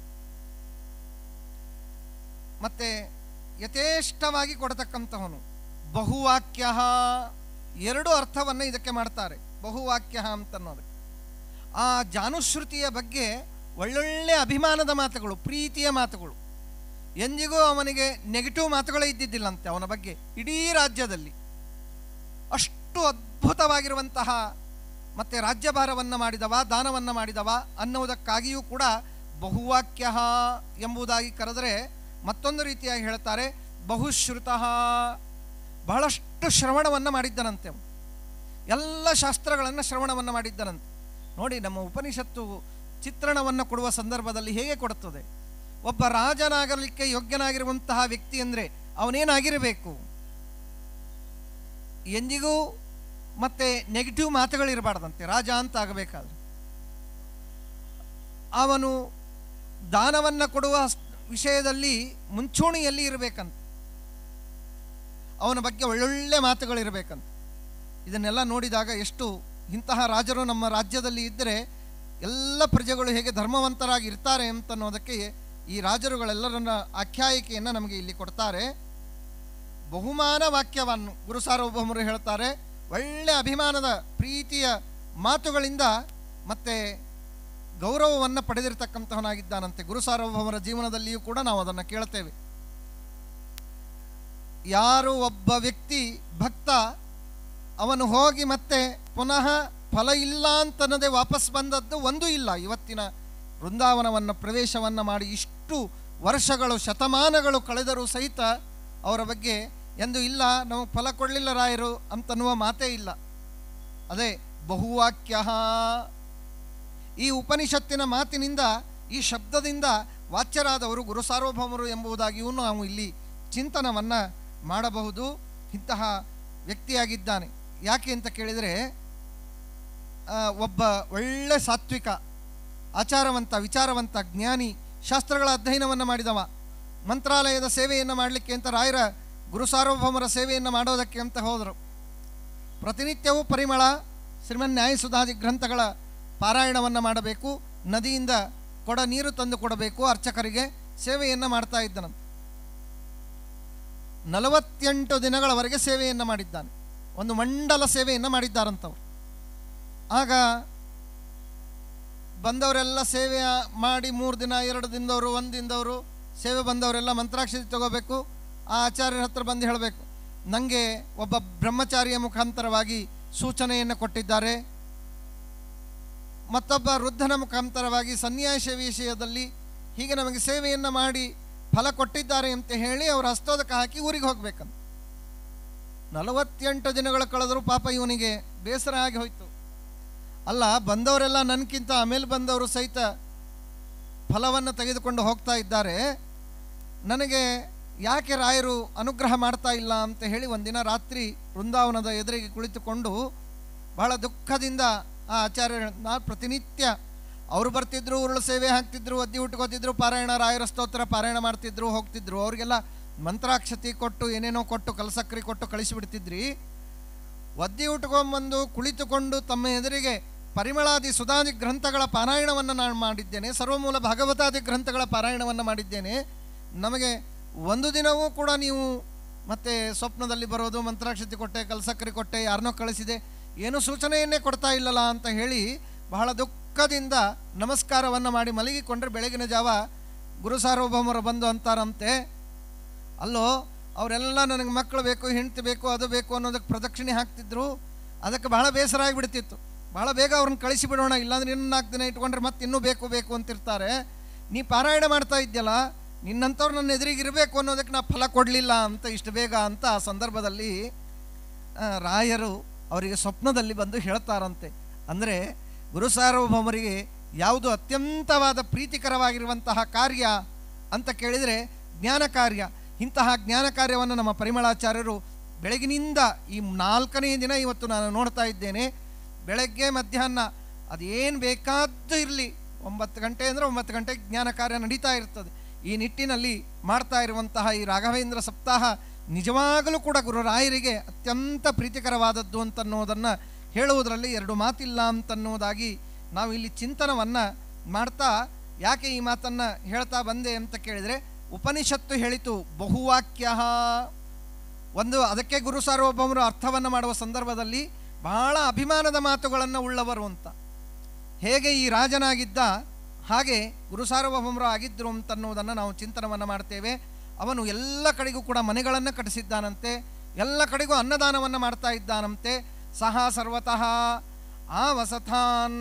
ಮತ್ತೆ ಯಥೇಷ್ಟವಾಗಿ ಕೊಡತಕ್ಕಂಥವನು ಬಹುವಾಕ್ಯ ಎರಡು ಅರ್ಥವನ್ನು ಇದಕ್ಕೆ ಮಾಡ್ತಾರೆ ಬಹುವಾಕ್ಯ ಅಂತನ್ನೋದು ಆ ಜಾನುಶ್ರುತಿಯ ಬಗ್ಗೆ ಒಳ್ಳೊಳ್ಳೆ ಅಭಿಮಾನದ ಮಾತುಗಳು ಪ್ರೀತಿಯ ಮಾತುಗಳು ಎಂದಿಗೂ ಅವನಿಗೆ ನೆಗೆಟಿವ್ ಮಾತುಗಳೇ ಇದ್ದಿದ್ದಿಲ್ಲಂತೆ ಅವನ ಬಗ್ಗೆ ಇಡೀ ರಾಜ್ಯದಲ್ಲಿ ಅಷ್ಟು ಅದ್ಭುತವಾಗಿರುವಂತಹ ಮತ್ತೆ ರಾಜ್ಯಭಾರವನ್ನು ಮಾಡಿದವ ದಾನವನ್ನು ಮಾಡಿದವ ಅನ್ನುವುದಕ್ಕಾಗಿಯೂ ಕೂಡ ಬಹುವಾಕ್ಯ ಎಂಬುದಾಗಿ ಕರೆದರೆ ಮತ್ತೊಂದು ರೀತಿಯಾಗಿ ಹೇಳ್ತಾರೆ ಬಹುಶ್ರುತ ಬಹಳಷ್ಟು ಶ್ರವಣವನ್ನು ಮಾಡಿದ್ದನಂತೆ ಅವನು ಎಲ್ಲ ಶಾಸ್ತ್ರಗಳನ್ನು ಶ್ರವಣವನ್ನು ಮಾಡಿದ್ದನಂತೆ ನೋಡಿ ನಮ್ಮ ಉಪನಿಷತ್ತು ಚಿತ್ರಣವನ್ನು ಕೊಡುವ ಸಂದರ್ಭದಲ್ಲಿ ಹೇಗೆ ಕೊಡುತ್ತದೆ ಒಬ್ಬ ರಾಜನಾಗಲಿಕ್ಕೆ ಯೋಗ್ಯನಾಗಿರುವಂತಹ ವ್ಯಕ್ತಿ ಅಂದರೆ ಅವನೇನಾಗಿರಬೇಕು ಎಂದಿಗೂ ಮತ್ತೆ ನೆಗೆಟಿವ್ ಮಾತುಗಳಿರಬಾರ್ದಂತೆ ರಾಜ ಅಂತ ಆಗಬೇಕಾದ್ರೆ ಅವನು ದಾನವನ್ನು ಕೊಡುವ ಸ್- ವಿಷಯದಲ್ಲಿ ಮುಂಚೂಣಿಯಲ್ಲಿ ಇರಬೇಕಂತ ಅವನ ಬಗ್ಗೆ ಒಳ್ಳೊಳ್ಳೆ ಮಾತುಗಳಿರಬೇಕಂತ ಇದನ್ನೆಲ್ಲ ನೋಡಿದಾಗ ಎಷ್ಟು ಇಂತಹ ರಾಜರು ನಮ್ಮ ರಾಜ್ಯದಲ್ಲಿ ಇದ್ದರೆ ಎಲ್ಲ ಪ್ರಜೆಗಳು ಹೇಗೆ ಧರ್ಮವಂತರಾಗಿ ಇರ್ತಾರೆ ಅಂತನ್ನೋದಕ್ಕೆ ಈ ರಾಜರುಗಳೆಲ್ಲರನ್ನ ಆಖ್ಯಾಯಿಕೆಯನ್ನು ನಮಗೆ ಇಲ್ಲಿ ಕೊಡ್ತಾರೆ ಬಹುಮಾನ ವಾಕ್ಯವನ್ನು ಗುರು ಸಾರ್ವಭೌಮರು ಹೇಳ್ತಾರೆ ಒಳ್ಳೆ ಅಭಿಮಾನದ ಪ್ರೀತಿಯ ಮಾತುಗಳಿಂದ ಮತ್ತೆ ಗೌರವವನ್ನು ಪಡೆದಿರತಕ್ಕಂತಹನಾಗಿದ್ದಾನಂತೆ ಗುರು ಸಾರ್ವಭೌಮರ ಜೀವನದಲ್ಲಿಯೂ ಕೂಡ ನಾವು ಅದನ್ನು ಕೇಳ್ತೇವೆ ಯಾರು ಒಬ್ಬ ವ್ಯಕ್ತಿ ಭಕ್ತ ಅವನು ಹೋಗಿ ಮತ್ತೆ ಪುನಃ ಫಲ ಇಲ್ಲ ಅಂತನ್ನದೇ ವಾಪಸ್ ಬಂದದ್ದು ಒಂದೂ ಇಲ್ಲ ಇವತ್ತಿನ ವೃಂದಾವನವನ್ನು ಪ್ರವೇಶವನ್ನು ಮಾಡಿ ಇಷ್ಟು ವರ್ಷಗಳು ಶತಮಾನಗಳು ಕಳೆದರೂ ಸಹಿತ ಅವರ ಬಗ್ಗೆ ಎಂದು ಇಲ್ಲ ನಮಗೆ ಫಲ ಕೊಡಲಿಲ್ಲ ರಾಯರು ಅಂತನ್ನುವ ಮಾತೇ ಇಲ್ಲ ಅದೇ ಬಹುವಾಕ್ಯ ಈ ಉಪನಿಷತ್ತಿನ ಮಾತಿನಿಂದ ಈ ಶಬ್ದದಿಂದ ವಾಚ್ಯರಾದವರು ಗುರು ಸಾರ್ವಭೌಮರು ಎಂಬುದಾಗಿಯೂ ನಾವು ಇಲ್ಲಿ ಚಿಂತನವನ್ನು ಮಾಡಬಹುದು ಇಂತಹ ವ್ಯಕ್ತಿಯಾಗಿದ್ದಾನೆ ಯಾಕೆ ಅಂತ ಕೇಳಿದರೆ ಆ, ಒಬ್ಬ ಒಳ್ಳೆ ಸಾತ್ವಿಕ ಆಚಾರವಂತ ವಿಚಾರವಂತ ಜ್ಞಾನಿ ಶಾಸ್ತ್ರಗಳ ಅಧ್ಯಯನವನ್ನು ಮಾಡಿದವ ಮಂತ್ರಾಲಯದ ಸೇವೆಯನ್ನು ಮಾಡಲಿಕ್ಕೆ ಅಂತ ರಾಯರ ಗುರು ಸಾರ್ವಭೌಮರ ಸೇವೆಯನ್ನು ಮಾಡೋದಕ್ಕೆ ಅಂತ ಹೋದರು ಪ್ರತಿನಿತ್ಯವೂ ಪರಿಮಳ ಶ್ರೀಮನ್ ನ್ಯಾಯಸುಧಾದಿ ಗ್ರಂಥಗಳ ಪಾರಾಯಣವನ್ನು ಮಾಡಬೇಕು ನದಿಯಿಂದ ಕೊಡ ನೀರು ತಂದು ಕೊಡಬೇಕು ಅರ್ಚಕರಿಗೆ ಸೇವೆಯನ್ನು ಮಾಡ್ತಾ ಇದ್ದನಂತೆ ನಲವತ್ತೆಂಟು ದಿನಗಳವರೆಗೆ ಸೇವೆಯನ್ನು ಮಾಡಿದ್ದಾನೆ ಒಂದು ಮಂಡಲ ಸೇವೆಯನ್ನು ಮಾಡಿದ್ದಾರಂತವ್ರು ಆಗ ಬಂದವರೆಲ್ಲ ಸೇವೆ ಮಾಡಿ ಮೂರು ದಿನ ಎರಡು ದಿನದವರು ಒಂದು ದಿನದವರು ಸೇವೆ ಬಂದವರೆಲ್ಲ ಮಂತ್ರಾಕ್ಷತೆ ತಗೋಬೇಕು ಆ ಆಚಾರ್ಯರ ಹತ್ರ ಬಂದು ಹೇಳಬೇಕು ನನಗೆ ಒಬ್ಬ ಬ್ರಹ್ಮಚಾರಿಯ ಮುಖಾಂತರವಾಗಿ ಸೂಚನೆಯನ್ನು ಕೊಟ್ಟಿದ್ದಾರೆ ಮತ್ತೊಬ್ಬ ವೃದ್ಧನ ಮುಖಾಂತರವಾಗಿ ಸನ್ಯಾಸ ವಿಷಯದಲ್ಲಿ ಹೀಗೆ ನಮಗೆ ಸೇವೆಯನ್ನು ಮಾಡಿ ಫಲ ಕೊಟ್ಟಿದ್ದಾರೆ ಅಂತ ಹೇಳಿ ಅವರು ಹಸ್ತೋದಕ ಹಾಕಿ ಊರಿಗೆ ಹೋಗ್ಬೇಕಂತ ನಲವತ್ತೆಂಟು ದಿನಗಳು ಕಳೆದರೂ ಪಾಪ ಇವನಿಗೆ ಬೇಸರ ಆಗಿ ಹೋಯ್ತು ಅಲ್ಲ ಬಂದವರೆಲ್ಲ ನನಗಿಂತ ಆಮೇಲೆ ಬಂದವರು ಸಹಿತ ಫಲವನ್ನು ತೆಗೆದುಕೊಂಡು ಹೋಗ್ತಾ ಇದ್ದಾರೆ ನನಗೆ ಯಾಕೆ ರಾಯರು ಅನುಗ್ರಹ ಮಾಡ್ತಾ ಇಲ್ಲ ಅಂತ ಹೇಳಿ ಒಂದಿನ ರಾತ್ರಿ ವೃಂದಾವನದ ಎದುರಿಗೆ ಕುಳಿತುಕೊಂಡು ಬಹಳ ದುಃಖದಿಂದ ಆ ಆಚಾರ್ಯ ನಾ ಪ್ರತಿನಿತ್ಯ ಅವರು ಬರ್ತಿದ್ರು ಉರುಳು ಸೇವೆ ಹಾಕ್ತಿದ್ರು ಅದ್ದಿ ಉಟ್ಕೋತಿದ್ರು ಪಾರಾಯಣ ರಾಯರ ಸ್ತೋತ್ರ ಪಾರಾಯಣ ಮಾಡ್ತಿದ್ರು ಹೋಗ್ತಿದ್ರು ಅವ್ರಿಗೆಲ್ಲ ಮಂತ್ರಾಕ್ಷತಿ ಕೊಟ್ಟು ಏನೇನೋ ಕೊಟ್ಟು ಕಲಸಕ್ರಿ ಕೊಟ್ಟು ಕಳಿಸಿಬಿಡ್ತಿದ್ರಿ ಒದ್ದಿ ಉಟ್ಕೊಂಬಂದು ಕುಳಿತುಕೊಂಡು ತಮ್ಮ ಎದುರಿಗೆ ಪರಿಮಳಾದಿ ಸುಧಾದಿ ಗ್ರಂಥಗಳ ಪಾರಾಯಣವನ್ನು ನಾನು ಮಾಡಿದ್ದೇನೆ ಸರ್ವಮೂಲ ಭಾಗವತಾದಿ ಗ್ರಂಥಗಳ ಪಾರಾಯಣವನ್ನು ಮಾಡಿದ್ದೇನೆ ನಮಗೆ ಒಂದು ದಿನವೂ ಕೂಡ ನೀವು ಮತ್ತೆ ಸ್ವಪ್ನದಲ್ಲಿ ಬರೋದು ಮಂತ್ರಾಕ್ಷತಿ ಕೊಟ್ಟೆ ಕಲಸಕ್ರಿ ಕೊಟ್ಟೆ ಯಾರನ್ನೋ ಕಳಿಸಿದೆ ಏನು ಸೂಚನೆಯನ್ನೇ ಕೊಡ್ತಾ ಇಲ್ಲಲ್ಲ ಅಂತ ಹೇಳಿ ಬಹಳ ದುಃಖದಿಂದ ನಮಸ್ಕಾರವನ್ನು ಮಾಡಿ ಮಲಗಿಕೊಂಡ್ರೆ ಬೆಳಗಿನ ಜಾವ ಗುರು ಸಾರ್ವಭೌಮರು ಬಂದು ಅಂತಾರಂತೆ ಅಲ್ಲೋ ಅವರೆಲ್ಲ ನನಗೆ ಮಕ್ಕಳು ಬೇಕು ಹೆಂಡತಿ ಬೇಕು ಅದು ಬೇಕು ಅನ್ನೋದಕ್ಕೆ ಪ್ರದಕ್ಷಿಣೆ ಹಾಕ್ತಿದ್ರು ಅದಕ್ಕೆ ಬಹಳ ಬೇಸರ ಆಗಿಬಿಡ್ತಿತ್ತು ಬಹಳ ಬೇಗ ಅವ್ರನ್ನ ಕಳಿಸಿ ಬಿಡೋಣ ಇಲ್ಲಾಂದ್ರೆ ಇನ್ನೂ ನಾಲ್ಕು ದಿನ ಇಟ್ಕೊಂಡ್ರೆ ಮತ್ತೆ ಇನ್ನೂ ಬೇಕು ಬೇಕು ಅಂತಿರ್ತಾರೆ ನೀ ಪಾರಾಯಣ ಮಾಡ್ತಾ ಇದ್ಯಲ್ಲ ನಿನ್ನಂಥವ್ರು ನನ್ನ ಎದುರಿಗೆ ಇರಬೇಕು ಅನ್ನೋದಕ್ಕೆ ನಾ ಫಲ ಕೊಡಲಿಲ್ಲ ಅಂತ ಇಷ್ಟು ಬೇಗ ಅಂತ ಆ ಸಂದರ್ಭದಲ್ಲಿ ಆ, ರಾಯರು ಅವರಿಗೆ ಸ್ವಪ್ನದಲ್ಲಿ ಬಂದು ಹೇಳ್ತಾರಂತೆ ಅಂದರೆ ಗುರು ಸಾರ್ವಭೌಮರಿಗೆ ಯಾವುದು ಅತ್ಯಂತವಾದ ಪ್ರೀತಿಕರವಾಗಿರುವಂತಹ ಕಾರ್ಯ ಅಂತ ಕೇಳಿದರೆ ಜ್ಞಾನ ಕಾರ್ಯ ಇಂತಹ ಜ್ಞಾನ ಕಾರ್ಯವನ್ನು ನಮ್ಮ ಪರಿಮಳಾಚಾರ್ಯರು ಬೆಳಗಿನಿಂದ ಈ ನಾಲ್ಕನೇ ದಿನ ಇವತ್ತು ನಾನು ನೋಡ್ತಾ ಇದ್ದೇನೆ ಬೆಳಗ್ಗೆ ಮಧ್ಯಾಹ್ನ ಅದೇನು ಬೇಕಾದ್ದು ಇರಲಿ ಒಂಬತ್ತು ಗಂಟೆ ಅಂದರೆ ಒಂಬತ್ತು ಗಂಟೆಗೆ ಜ್ಞಾನ ಕಾರ್ಯ ನಡೀತಾ ಇರ್ತದೆ ಈ ನಿಟ್ಟಿನಲ್ಲಿ ಮಾಡ್ತಾ ಇರುವಂತಹ ಈ ರಾಘವೇಂದ್ರ ಸಪ್ತಾಹ ನಿಜವಾಗಲೂ ಕೂಡ ಗುರುರಾಯರಿಗೆ ಅತ್ಯಂತ ಪ್ರೀತಿಕರವಾದದ್ದು ಅಂತನ್ನೋದನ್ನು ಹೇಳುವುದರಲ್ಲಿ ಎರಡು ಮಾತಿಲ್ಲ ಅಂತನ್ನೋದಾಗಿ ನಾವು ಇಲ್ಲಿ ಚಿಂತನವನ್ನು ಮಾಡ್ತಾ ಯಾಕೆ ಈ ಮಾತನ್ನು ಹೇಳ್ತಾ ಬಂದೆ ಅಂತ ಕೇಳಿದರೆ ಉಪನಿಷತ್ತು ಹೇಳಿತು ಬಹುವಾಕ್ಯ ಒಂದು ಅದಕ್ಕೆ ಗುರು ಸಾರ್ವಭೌಮರು ಅರ್ಥವನ್ನು ಮಾಡುವ ಸಂದರ್ಭದಲ್ಲಿ ಬಹಳ ಅಭಿಮಾನದ ಮಾತುಗಳನ್ನು ಉಳ್ಳವರು ಅಂತ ಹೇಗೆ ಈ ರಾಜನಾಗಿದ್ದ ಹಾಗೆ ಗುರು ಸಾರ್ವಭೌಮರು ಆಗಿದ್ದರು ಅಂತನ್ನುವುದನ್ನು ನಾವು ಚಿಂತನವನ್ನು ಮಾಡ್ತೇವೆ ಅವನು ಎಲ್ಲ ಕಡೆಗೂ ಕೂಡ ಮನೆಗಳನ್ನು ಕಟ್ಟಿಸಿದ್ದಾನಂತೆ ಎಲ್ಲ ಕಡೆಗೂ ಅನ್ನದಾನವನ್ನು ಮಾಡ್ತಾ ಇದ್ದಾನಂತೆ ಸಹ ಸರ್ವತಃ ಆ ವಸಥಾನ್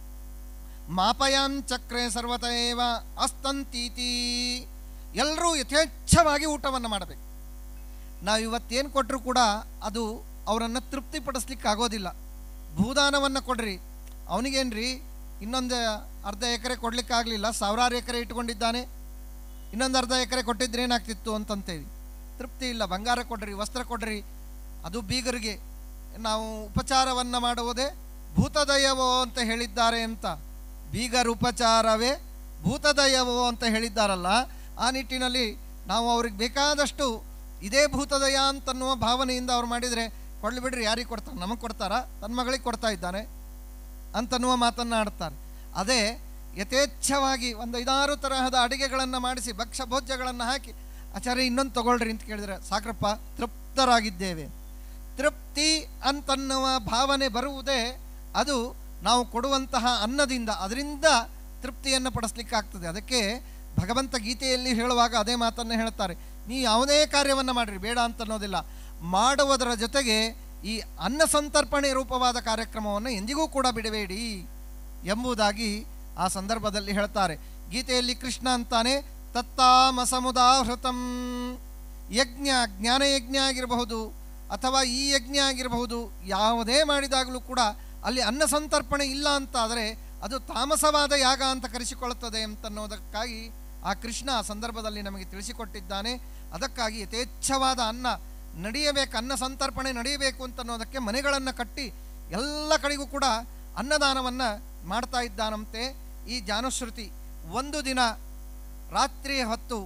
ಮಾಪಯಾನ್ ಚಕ್ರೆ ಸರ್ವತ ಏವ ಅಸ್ತಂತೀತಿ ಎಲ್ಲರೂ ಯಥೇಚ್ಛವಾಗಿ ಊಟವನ್ನು ಮಾಡಬೇಕು ನಾವು ಇವತ್ತೇನು ಕೊಟ್ಟರು ಕೂಡ ಅದು ಅವರನ್ನು ತೃಪ್ತಿಪಡಿಸ್ಲಿಕ್ಕೆ ಆಗೋದಿಲ್ಲ ಭೂದಾನವನ್ನು ಕೊಡ್ರಿ ಅವನಿಗೇನ್ರಿ ಇನ್ನೊಂದು ಅರ್ಧ ಎಕರೆ ಕೊಡ್ಲಿಕ್ಕಾಗಲಿಲ್ಲ ಸಾವಿರಾರು ಎಕರೆ ಇಟ್ಕೊಂಡಿದ್ದಾನೆ ಇನ್ನೊಂದು ಅರ್ಧ ಎಕರೆ ಕೊಟ್ಟಿದ್ರೆ ಏನಾಗ್ತಿತ್ತು ಅಂತಂತೇಳಿ ತೃಪ್ತಿ ಇಲ್ಲ ಬಂಗಾರ ಕೊಡ್ರಿ ವಸ್ತ್ರ ಕೊಡ್ರಿ ಅದು ಬೀಗರಿಗೆ ನಾವು ಉಪಚಾರವನ್ನು ಮಾಡುವುದೇ ಭೂತದಯವೋ ಅಂತ ಹೇಳಿದ್ದಾರೆ ಅಂತ ಬೀಗರ ಉಪಚಾರವೇ ಭೂತದಯವೋ ಅಂತ ಹೇಳಿದ್ದಾರಲ್ಲ ಆ ನಿಟ್ಟಿನಲ್ಲಿ ನಾವು ಅವ್ರಿಗೆ ಬೇಕಾದಷ್ಟು ಇದೇ ಭೂತದಯ ಅಂತನ್ನುವ ಭಾವನೆಯಿಂದ ಅವ್ರು ಮಾಡಿದರೆ ಕೊಡ್ಲಿ ಬಿಡ್ರಿ ಯಾರಿಗೆ ಕೊಡ್ತಾರೆ ನಮಗೆ ಕೊಡ್ತಾರಾ ತನ್ನ ಮಗಳಿಗೆ ಕೊಡ್ತಾ ಇದ್ದಾನೆ ಅಂತನ್ನುವ ಮಾತನ್ನು ಆಡ್ತಾರೆ ಅದೇ ಯಥೇಚ್ಛವಾಗಿ ಒಂದು ಐದಾರು ತರಹದ ಅಡಿಗೆಗಳನ್ನು ಮಾಡಿಸಿ ಭಕ್ಷ್ಯ ಭೋಜ್ಯಗಳನ್ನು ಹಾಕಿ ಆಚಾರ್ಯ ಇನ್ನೊಂದು ತಗೊಳ್ರಿ ಅಂತ ಕೇಳಿದ್ರೆ ಸಾಕ್ರಪ್ಪ ತೃಪ್ತರಾಗಿದ್ದೇವೆ ತೃಪ್ತಿ ಅಂತನ್ನುವ ಭಾವನೆ ಬರುವುದೇ ಅದು ನಾವು ಕೊಡುವಂತಹ ಅನ್ನದಿಂದ ಅದರಿಂದ ತೃಪ್ತಿಯನ್ನು ಪಡಿಸ್ಲಿಕ್ಕಾಗ್ತದೆ ಅದಕ್ಕೆ ಭಗವಂತ ಗೀತೆಯಲ್ಲಿ ಹೇಳುವಾಗ ಅದೇ ಮಾತನ್ನು ಹೇಳ್ತಾರೆ ನೀವು ಯಾವುದೇ ಕಾರ್ಯವನ್ನು ಮಾಡಿರಿ ಬೇಡ ಅಂತ ಅನ್ನೋದಿಲ್ಲ ಮಾಡುವುದರ ಜೊತೆಗೆ ಈ ಅನ್ನ ಸಂತರ್ಪಣೆ ರೂಪವಾದ ಕಾರ್ಯಕ್ರಮವನ್ನು ಎಂದಿಗೂ ಕೂಡ ಬಿಡಬೇಡಿ ಎಂಬುದಾಗಿ ಆ ಸಂದರ್ಭದಲ್ಲಿ ಹೇಳ್ತಾರೆ ಗೀತೆಯಲ್ಲಿ ಕೃಷ್ಣ ಅಂತಾನೆ ತತ್ತಾಮಸಮುದಾಹೃತಂ ಯಜ್ಞ ಜ್ಞಾನಯಜ್ಞ ಆಗಿರಬಹುದು ಅಥವಾ ಈ ಯಜ್ಞ ಆಗಿರಬಹುದು ಯಾವುದೇ ಮಾಡಿದಾಗಲೂ ಕೂಡ ಅಲ್ಲಿ ಅನ್ನ ಸಂತರ್ಪಣೆ ಇಲ್ಲ ಅಂತಾದರೆ ಅದು ತಾಮಸವಾದ ಯಾಗ ಅಂತ ಕರೆಸಿಕೊಳ್ಳುತ್ತದೆ ಅಂತನ್ನೋದಕ್ಕಾಗಿ ಆ ಕೃಷ್ಣ ಆ ಸಂದರ್ಭದಲ್ಲಿ ನಮಗೆ ತಿಳಿಸಿಕೊಟ್ಟಿದ್ದಾನೆ ಅದಕ್ಕಾಗಿ ಯಥೇಚ್ಛವಾದ ಅನ್ನ ನಡೆಯಬೇಕು ಅನ್ನ ಸಂತರ್ಪಣೆ ನಡೆಯಬೇಕು ಅಂತನ್ನೋದಕ್ಕೆ ಮನೆಗಳನ್ನು ಕಟ್ಟಿ ಎಲ್ಲ ಕಡೆಗೂ ಕೂಡ ಅನ್ನದಾನವನ್ನು ಮಾಡ್ತಾ ಇದ್ದಾನಂತೆ ಈ ಜಾನುಶ್ರುತಿ ಒಂದು ದಿನ ರಾತ್ರಿ ಹೊತ್ತು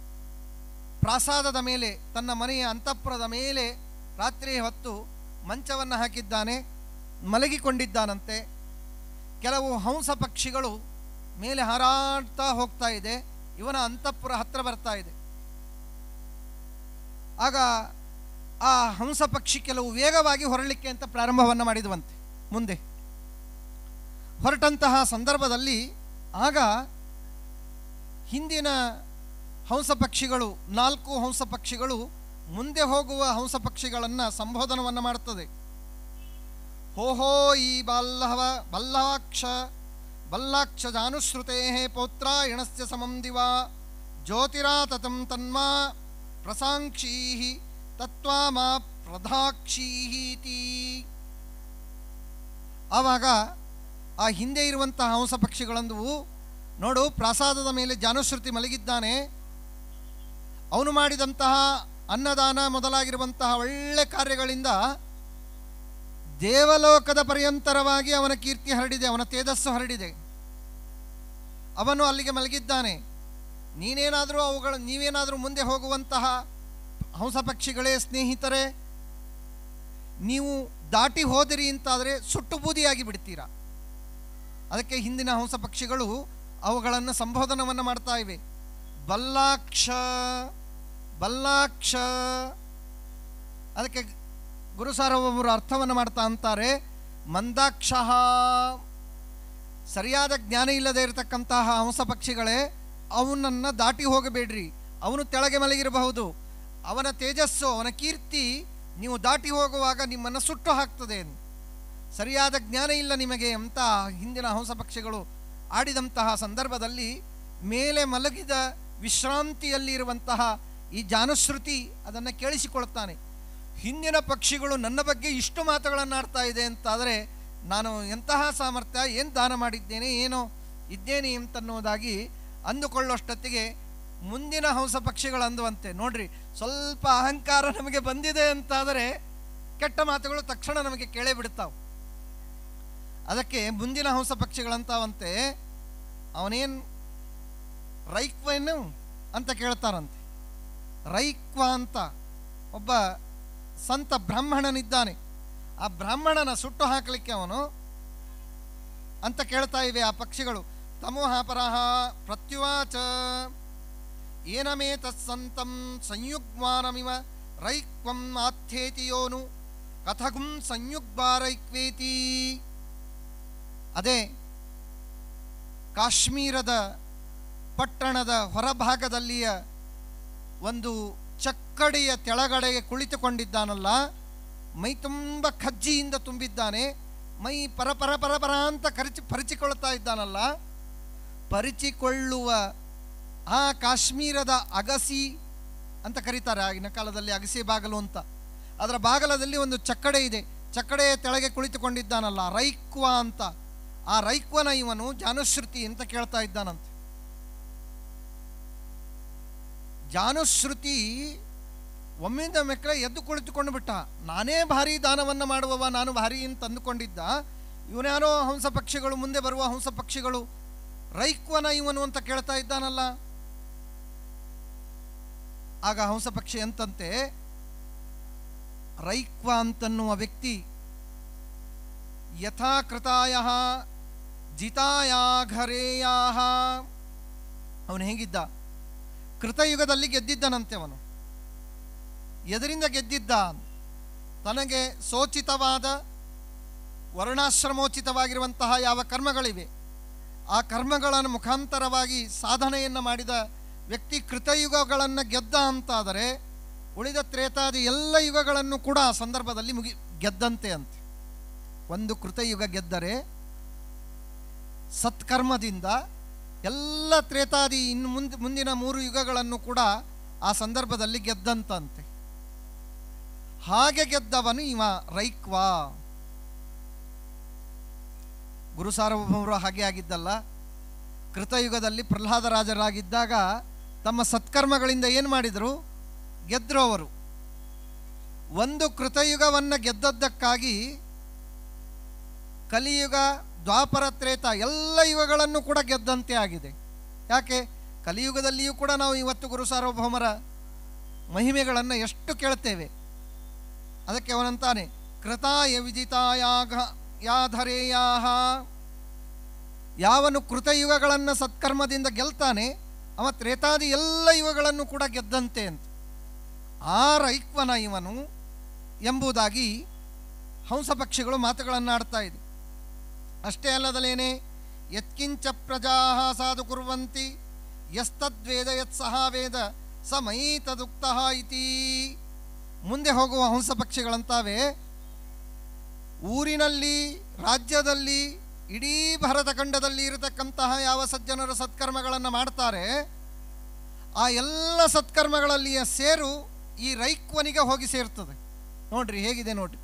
ಪ್ರಾಸಾದದ ಮೇಲೆ ತನ್ನ ಮನೆಯ ಅಂತಃಪುರದ ಮೇಲೆ ರಾತ್ರಿ ಹೊತ್ತು ಮಂಚವನ್ನು ಹಾಕಿದ್ದಾನೆ ಮಲಗಿಕೊಂಡಿದ್ದಾನಂತೆ ಕೆಲವು ಹಂಸ ಪಕ್ಷಿಗಳು ಮೇಲೆ ಹಾರಾಡ್ತಾ ಹೋಗ್ತಾ ಇದೆ ಇವನ ಅಂತಃಪುರ ಹತ್ರ ಬರ್ತಾ ಇದೆ ಆಗ ಆ ಹಂಸ ಪಕ್ಷಿ ಕೆಲವು ವೇಗವಾಗಿ ಹೊರಳಿಕ್ಕೆ ಅಂತ ಪ್ರಾರಂಭವನ್ನು ಮಾಡಿದವಂತೆ ಮುಂದೆ ಹೊರಟಂತಹ ಸಂದರ್ಭದಲ್ಲಿ ಆಗ ಹಿಂದಿನ ಹಂಸ ಪಕ್ಷಿಗಳು ನಾಲ್ಕು ಹಂಸ ಪಕ್ಷಿಗಳು ಮುಂದೆ ಹೋಗುವ ಹಂಸ ಪಕ್ಷಿಗಳನ್ನು ಸಂಬೋಧನವನ್ನು ಮಾಡುತ್ತದೆ ಹೋಹೋ ಈ ಬಲ್ಲವ ಬಲ್ಲವಾಕ್ಷ ಬಲ್ಲಾಕ್ಷ ಜಾನುಶ್ರುತೆ ಪೌತ್ರಾಯಣಸ್ಯ ಸಮಂ ದಿವಾ ಜ್ಯೋತಿರಾತತಂ ತನ್ಮಾ ಪ್ರಸಾಂಕ್ಷೀ ತತ್ವಾಮಾ ಪ್ರಧಾಕ್ಷೀತಿ ಆವಾಗ ಆ ಹಿಂದೆ ಇರುವಂತಹ ಹಂಸ ಪಕ್ಷಿಗಳಂದುವು ನೋಡು ಪ್ರಾಸಾದದ ಮೇಲೆ ಜಾನುಶ್ರುತಿ ಮಲಗಿದ್ದಾನೆ ಅವನು ಮಾಡಿದಂತಹ ಅನ್ನದಾನ ಮೊದಲಾಗಿರುವಂತಹ ಒಳ್ಳೆ ಕಾರ್ಯಗಳಿಂದ ದೇವಲೋಕದ ಪರ್ಯಂತರವಾಗಿ ಅವನ ಕೀರ್ತಿ ಹರಡಿದೆ ಅವನ ತೇಜಸ್ಸು ಹರಡಿದೆ ಅವನು ಅಲ್ಲಿಗೆ ಮಲಗಿದ್ದಾನೆ ನೀನೇನಾದರೂ ಅವುಗಳ ನೀವೇನಾದರೂ ಮುಂದೆ ಹೋಗುವಂತಹ ಹಂಸ ಪಕ್ಷಿಗಳೇ ಸ್ನೇಹಿತರೆ ನೀವು ದಾಟಿ ಹೋದಿರಿ ಅಂತಾದರೆ ಸುಟ್ಟು ಬೂದಿಯಾಗಿ ಬಿಡ್ತೀರಾ ಅದಕ್ಕೆ ಹಿಂದಿನ ಹಂಸ ಪಕ್ಷಿಗಳು ಅವುಗಳನ್ನು ಸಂಬೋಧನವನ್ನು ಮಾಡ್ತಾ ಇವೆ ಬಲ್ಲಾಕ್ಷ ಬಲ್ಲಾಕ್ಷ ಅದಕ್ಕೆ ಗುರುಸಾರ್ವಭೌಮರು ಅರ್ಥವನ್ನು ಮಾಡ್ತಾ ಅಂತಾರೆ ಮಂದಾಕ್ಷ ಸರಿಯಾದ ಜ್ಞಾನ ಇಲ್ಲದೆ ಇರತಕ್ಕಂತಹ ಹಂಸ ಪಕ್ಷಿಗಳೇ ಅವನನ್ನು ದಾಟಿ ಹೋಗಬೇಡ್ರಿ ಅವನು ತೆಳಗೆ ಮಲಗಿರಬಹುದು ಅವನ ತೇಜಸ್ಸು ಅವನ ಕೀರ್ತಿ ನೀವು ದಾಟಿ ಹೋಗುವಾಗ ನಿಮ್ಮನ್ನು ಸುಟ್ಟು ಹಾಕ್ತದೆ ಸರಿಯಾದ ಜ್ಞಾನ ಇಲ್ಲ ನಿಮಗೆ ಅಂತ ಹಿಂದಿನ ಹಂಸ ಪಕ್ಷಿಗಳು ಆಡಿದಂತಹ ಸಂದರ್ಭದಲ್ಲಿ ಮೇಲೆ ಮಲಗಿದ ವಿಶ್ರಾಂತಿಯಲ್ಲಿರುವಂತಹ ಈ ಜಾನುಶ್ರುತಿ ಅದನ್ನು ಕೇಳಿಸಿಕೊಳ್ತಾನೆ ಹಿಂದಿನ ಪಕ್ಷಿಗಳು ನನ್ನ ಬಗ್ಗೆ ಇಷ್ಟು ಮಾತುಗಳನ್ನು ಆಡ್ತಾ ಇದೆ ಅಂತಾದರೆ ನಾನು ಎಂತಹ ಸಾಮರ್ಥ್ಯ ಏನು ದಾನ ಮಾಡಿದ್ದೇನೆ ಏನೋ ಇದ್ದೇನೆ ಅಂತನ್ನುವುದಾಗಿ ಅಂದುಕೊಳ್ಳುವಷ್ಟೊತ್ತಿಗೆ ಮುಂದಿನ ಹಂಸ ಪಕ್ಷಿಗಳು ಅಂದುವಂತೆ ನೋಡ್ರಿ ಸ್ವಲ್ಪ ಅಹಂಕಾರ ನಮಗೆ ಬಂದಿದೆ ಅಂತಾದರೆ ಕೆಟ್ಟ ಮಾತುಗಳು ತಕ್ಷಣ ನಮಗೆ ಕೇಳೇ ಬಿಡ್ತಾವೆ ಅದಕ್ಕೆ ಮುಂದಿನ ಹಂಸ ಪಕ್ಷಿಗಳಂತಾವಂತೆ ಅವನೇನು ರೈಕ್ವೇನು ಅಂತ ಕೇಳ್ತಾರಂತೆ ರೈಕ್ವ ಅಂತ ಒಬ್ಬ ಸಂತ ಬ್ರಾಹ್ಮಣನಿದ್ದಾನೆ ಆ ಬ್ರಾಹ್ಮಣನ ಸುಟ್ಟು ಹಾಕಲಿಕ್ಕೆ ಅವನು ಅಂತ ಕೇಳ್ತಾ ಇವೆ ಆ ಪಕ್ಷಿಗಳು ತಮೋಹ ಪರಹ ಪ್ರತ್ಯುವಾಚ ಏನಮೇ ತತ್ಸಂತಂ ಸಂಯುಗ್ಮಾನಮಿವ ರೈಕ್ವಂ ಆಥೇತಿಯೋನು ಕಥಗುಂ ಸಂಯುಗ್ಬಾರೈಕ್ವೇತಿ ಅದೇ ಕಾಶ್ಮೀರದ ಪಟ್ಟಣದ ಹೊರಭಾಗದಲ್ಲಿಯ ಒಂದು ಚಕ್ಕಡಿಯ ತೆಳಗಡೆಗೆ ಕುಳಿತುಕೊಂಡಿದ್ದಾನಲ್ಲ ಮೈ ತುಂಬ ಖಜ್ಜಿಯಿಂದ ತುಂಬಿದ್ದಾನೆ ಮೈ ಪರ ಪರ ಪರ ಪರ ಅಂತ ಕರಿಚಿ ಪರಿಚಿಕೊಳ್ತಾ ಇದ್ದಾನಲ್ಲ ಪರಿಚಿಕೊಳ್ಳುವ ಆ ಕಾಶ್ಮೀರದ ಅಗಸಿ ಅಂತ ಕರೀತಾರೆ ಆಗಿನ ಕಾಲದಲ್ಲಿ ಅಗಸಿ ಬಾಗಲು ಅಂತ ಅದರ ಬಾಗಲದಲ್ಲಿ ಒಂದು ಚಕ್ಕಡೆ ಇದೆ ಚಕ್ಕಡೆಯ ತೆಳಗೆ ಕುಳಿತುಕೊಂಡಿದ್ದಾನಲ್ಲ ರೈಕ್ವ ಅಂತ ಆ ರೈಕ್ವನ ಇವನು ಜಾನುಶ್ರುತಿ ಅಂತ ಕೇಳ್ತಾ ಇದ್ದಾನಂತೆ ಜಾನುಶ್ರುತಿ ಒಮ್ಮಿಂದ ಮೆಕ್ಕಳೆ ಎದ್ದು ಕುಳಿತುಕೊಂಡು ಬಿಟ್ಟ ನಾನೇ ಭಾರಿ ದಾನವನ್ನು ಮಾಡುವವ ನಾನು ಭಾರಿ ಅಂತ ಅಂದುಕೊಂಡಿದ್ದ ಇವನ್ಯಾರೋ ಹಂಸ ಪಕ್ಷಿಗಳು ಮುಂದೆ ಬರುವ ಹಂಸ ಪಕ್ಷಿಗಳು ರೈಕ್ವನ ಇವನು ಅಂತ ಕೇಳ್ತಾ ಇದ್ದಾನಲ್ಲ ಆಗ ಹಂಸ ಪಕ್ಷಿ ಅಂತಂತೆ ರೈಕ್ವ ಅಂತನ್ನುವ ವ್ಯಕ್ತಿ ಯಥಾಕೃತಾಯ ಜಿತಾಯಾಘರೇಯಾ ಅವನು ಹೇಗಿದ್ದ ಕೃತಯುಗದಲ್ಲಿ ಗೆದ್ದಿದ್ದನಂತೆ ಅವನು ಎದರಿಂದ ಗೆದ್ದಿದ್ದ ತನಗೆ ಸೋಚಿತವಾದ ವರ್ಣಾಶ್ರಮೋಚಿತವಾಗಿರುವಂತಹ ಯಾವ ಕರ್ಮಗಳಿವೆ ಆ ಕರ್ಮಗಳ ಮುಖಾಂತರವಾಗಿ ಸಾಧನೆಯನ್ನು ಮಾಡಿದ ವ್ಯಕ್ತಿ ಕೃತಯುಗಗಳನ್ನು ಗೆದ್ದ ಅಂತಾದರೆ ಉಳಿದ ತ್ರೇತಾದಿ ಎಲ್ಲ ಯುಗಗಳನ್ನು ಕೂಡ ಆ ಸಂದರ್ಭದಲ್ಲಿ ಮುಗಿ ಗೆದ್ದಂತೆ ಅಂತೆ ಒಂದು ಕೃತಯುಗ ಗೆದ್ದರೆ ಸತ್ಕರ್ಮದಿಂದ ಎಲ್ಲ ತ್ರೇತಾದಿ ಇನ್ನು ಮುಂದೆ ಮುಂದಿನ ಮೂರು ಯುಗಗಳನ್ನು ಕೂಡ ಆ ಸಂದರ್ಭದಲ್ಲಿ ಗೆದ್ದಂತಂತೆ ಹಾಗೆ ಗೆದ್ದವನು ಇವ ರೈಕ್ವಾ ಗುರು ಸಾರ್ವಭೌಮರು ಹಾಗೆ ಆಗಿದ್ದಲ್ಲ ಕೃತಯುಗದಲ್ಲಿ ಪ್ರಹ್ಲಾದ ರಾಜರಾಗಿದ್ದಾಗ ತಮ್ಮ ಸತ್ಕರ್ಮಗಳಿಂದ ಏನು ಮಾಡಿದರು ಗೆದ್ರು ಅವರು ಒಂದು ಕೃತಯುಗವನ್ನು ಗೆದ್ದದ್ದಕ್ಕಾಗಿ ಕಲಿಯುಗ ದ್ವಾಪರ ತ್ರೇತ ಎಲ್ಲ ಯುಗಗಳನ್ನು ಕೂಡ ಗೆದ್ದಂತೆ ಆಗಿದೆ ಯಾಕೆ ಕಲಿಯುಗದಲ್ಲಿಯೂ ಕೂಡ ನಾವು ಇವತ್ತು ಗುರು ಸಾರ್ವಭೌಮರ ಮಹಿಮೆಗಳನ್ನು ಎಷ್ಟು ಕೇಳ್ತೇವೆ ಅದಕ್ಕೆ ಅವನಂತಾನೆ ಕೃತಾಯ ವಿಜಿತಾಯಾಗ ಯಾಧರೇಯಾಹ ಯಾವನು ಕೃತಯುಗಗಳನ್ನು ಸತ್ಕರ್ಮದಿಂದ ಗೆಲ್ತಾನೆ ಅವ ತ್ರೇತಾದಿ ಎಲ್ಲ ಯುಗಗಳನ್ನು ಕೂಡ ಗೆದ್ದಂತೆ ಅಂತ ಆ ರೈಕ್ವನ ಇವನು ಎಂಬುದಾಗಿ ಹಂಸ ಪಕ್ಷಿಗಳು ಮಾತುಗಳನ್ನು ಆಡ್ತಾ ಇದೆ ಅಷ್ಟೇ ಅಲ್ಲದಲೇನೆ ಯತ್ಕಿಂಚ ಪ್ರಜಾ ಸಾಧು ಕುರ್ವಂತಿ ಯಸ್ತದ್ವೇದ ಯತ್ ಸಹ ವೇದ ಸ ಮೈ ತದುಕ್ತ ಇತಿ ಮುಂದೆ ಹೋಗುವ ಹಂಸ ಪಕ್ಷಿಗಳಂತಾವೆ ಊರಿನಲ್ಲಿ ರಾಜ್ಯದಲ್ಲಿ ಇಡೀ ಭರತಖಂಡದಲ್ಲಿ ಇರತಕ್ಕಂತಹ ಯಾವ ಸಜ್ಜನರು ಸತ್ಕರ್ಮಗಳನ್ನು ಮಾಡ್ತಾರೆ ಆ ಎಲ್ಲ ಸತ್ಕರ್ಮಗಳಲ್ಲಿಯ ಸೇರು ಈ ರೈಕ್ವನಿಗೆ ಹೋಗಿ ಸೇರ್ತದೆ ನೋಡ್ರಿ ಹೇಗಿದೆ ನೋಡ್ರಿ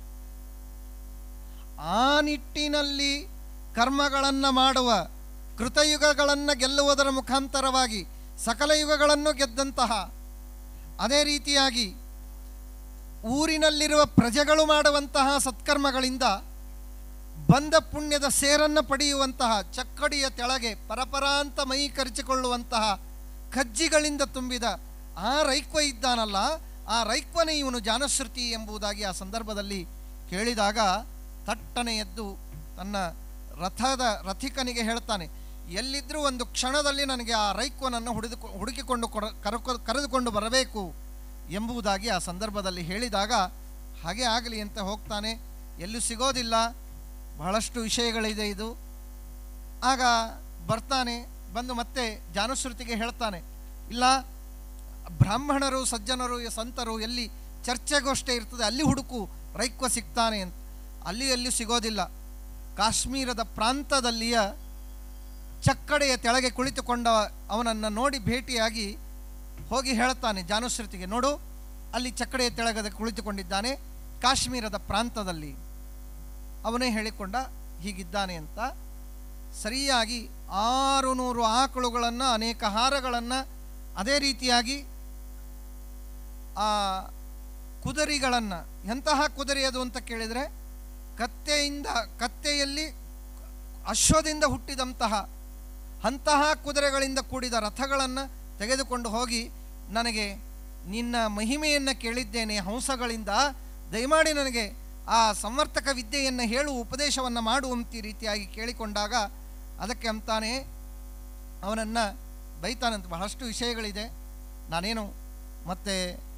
ಆ ನಿಟ್ಟಿನಲ್ಲಿ ಕರ್ಮಗಳನ್ನು ಮಾಡುವ ಕೃತಯುಗಗಳನ್ನು ಗೆಲ್ಲುವುದರ ಮುಖಾಂತರವಾಗಿ ಸಕಲ ಯುಗಗಳನ್ನು ಗೆದ್ದಂತಹ ಅದೇ ರೀತಿಯಾಗಿ ಊರಿನಲ್ಲಿರುವ ಪ್ರಜೆಗಳು ಮಾಡುವಂತಹ ಸತ್ಕರ್ಮಗಳಿಂದ ಬಂದ ಪುಣ್ಯದ ಸೇರನ್ನು ಪಡೆಯುವಂತಹ ಚಕ್ಕಡಿಯ ತೆಳಗೆ ಪರಪರ ಅಂತ ಮೈ ಕರೆಚಿಕೊಳ್ಳುವಂತಹ ಕಜ್ಜಿಗಳಿಂದ ತುಂಬಿದ ಆ ರೈಕ್ವ ಇದ್ದಾನಲ್ಲ ಆ ರೈಕ್ವನೇ ಇವನು ಜಾನಶ್ರುತಿ ಎಂಬುದಾಗಿ ಆ ಸಂದರ್ಭದಲ್ಲಿ ಕೇಳಿದಾಗ ತಟ್ಟನೆ ಎದ್ದು ತನ್ನ ರಥದ ರಥಿಕನಿಗೆ ಹೇಳ್ತಾನೆ ಎಲ್ಲಿದ್ದರೂ ಒಂದು ಕ್ಷಣದಲ್ಲಿ ನನಗೆ ಆ ರೈಕ್ವನನ್ನು ಹುಡಿದು ಹುಡುಕಿಕೊಂಡು ಕೊರ ಕರಕೊ ಕರೆದುಕೊಂಡು ಬರಬೇಕು ಎಂಬುದಾಗಿ ಆ ಸಂದರ್ಭದಲ್ಲಿ ಹೇಳಿದಾಗ ಹಾಗೆ ಆಗಲಿ ಅಂತ ಹೋಗ್ತಾನೆ ಎಲ್ಲೂ ಸಿಗೋದಿಲ್ಲ ಬಹಳಷ್ಟು ವಿಷಯಗಳಿದೆ ಇದು ಆಗ ಬರ್ತಾನೆ ಬಂದು ಮತ್ತೆ ಜಾನುಶ್ರುತಿಗೆ ಹೇಳ್ತಾನೆ ಇಲ್ಲ ಬ್ರಾಹ್ಮಣರು ಸಜ್ಜನರು ಸಂತರು ಎಲ್ಲಿ ಚರ್ಚೆಗೋಷ್ಠಿ ಇರ್ತದೆ ಅಲ್ಲಿ ಹುಡುಕು ರೈಕ್ವ ಸಿಗ್ತಾನೆ ಅಂತ ಅಲ್ಲಿ ಎಲ್ಲಿ ಸಿಗೋದಿಲ್ಲ ಕಾಶ್ಮೀರದ ಪ್ರಾಂತದಲ್ಲಿಯ ಚಕ್ಕಡೆಯ ತೆಳಗೆ ಕುಳಿತುಕೊಂಡ ಅವನನ್ನು ನೋಡಿ ಭೇಟಿಯಾಗಿ ಹೋಗಿ ಹೇಳ್ತಾನೆ ಜಾನುಶ್ರುತಿಗೆ ನೋಡು ಅಲ್ಲಿ ಚಕ್ಕಡೆಯ ತೆಳಗದ ಕುಳಿತುಕೊಂಡಿದ್ದಾನೆ ಕಾಶ್ಮೀರದ ಪ್ರಾಂತದಲ್ಲಿ ಅವನೇ ಹೇಳಿಕೊಂಡ ಹೀಗಿದ್ದಾನೆ ಅಂತ ಸರಿಯಾಗಿ ಆರು ನೂರು ಆಕಳುಗಳನ್ನು ಅನೇಕ ಹಾರಗಳನ್ನು ಅದೇ ರೀತಿಯಾಗಿ ಆ ಕುದುರೆಗಳನ್ನು ಎಂತಹ ಕುದುರೆ ಅದು ಅಂತ ಕೇಳಿದರೆ ಕತ್ತೆಯಿಂದ ಕತ್ತೆಯಲ್ಲಿ ಅಶ್ವದಿಂದ ಹುಟ್ಟಿದಂತಹ ಅಂತಹ ಕುದುರೆಗಳಿಂದ ಕೂಡಿದ ರಥಗಳನ್ನು ತೆಗೆದುಕೊಂಡು ಹೋಗಿ ನನಗೆ ನಿನ್ನ ಮಹಿಮೆಯನ್ನು ಕೇಳಿದ್ದೇನೆ ಹಂಸಗಳಿಂದ ದಯಮಾಡಿ ನನಗೆ ಆ ಸಂವರ್ತಕ ವಿದ್ಯೆಯನ್ನು ಹೇಳು ಉಪದೇಶವನ್ನು ಮಾಡುವಂತ ರೀತಿಯಾಗಿ ಕೇಳಿಕೊಂಡಾಗ ಅದಕ್ಕೆ ಅಂತಾನೆ ಅವನನ್ನು ಬೈತಾನಂತ ಬಹಳಷ್ಟು ವಿಷಯಗಳಿದೆ ನಾನೇನು ಮತ್ತೆ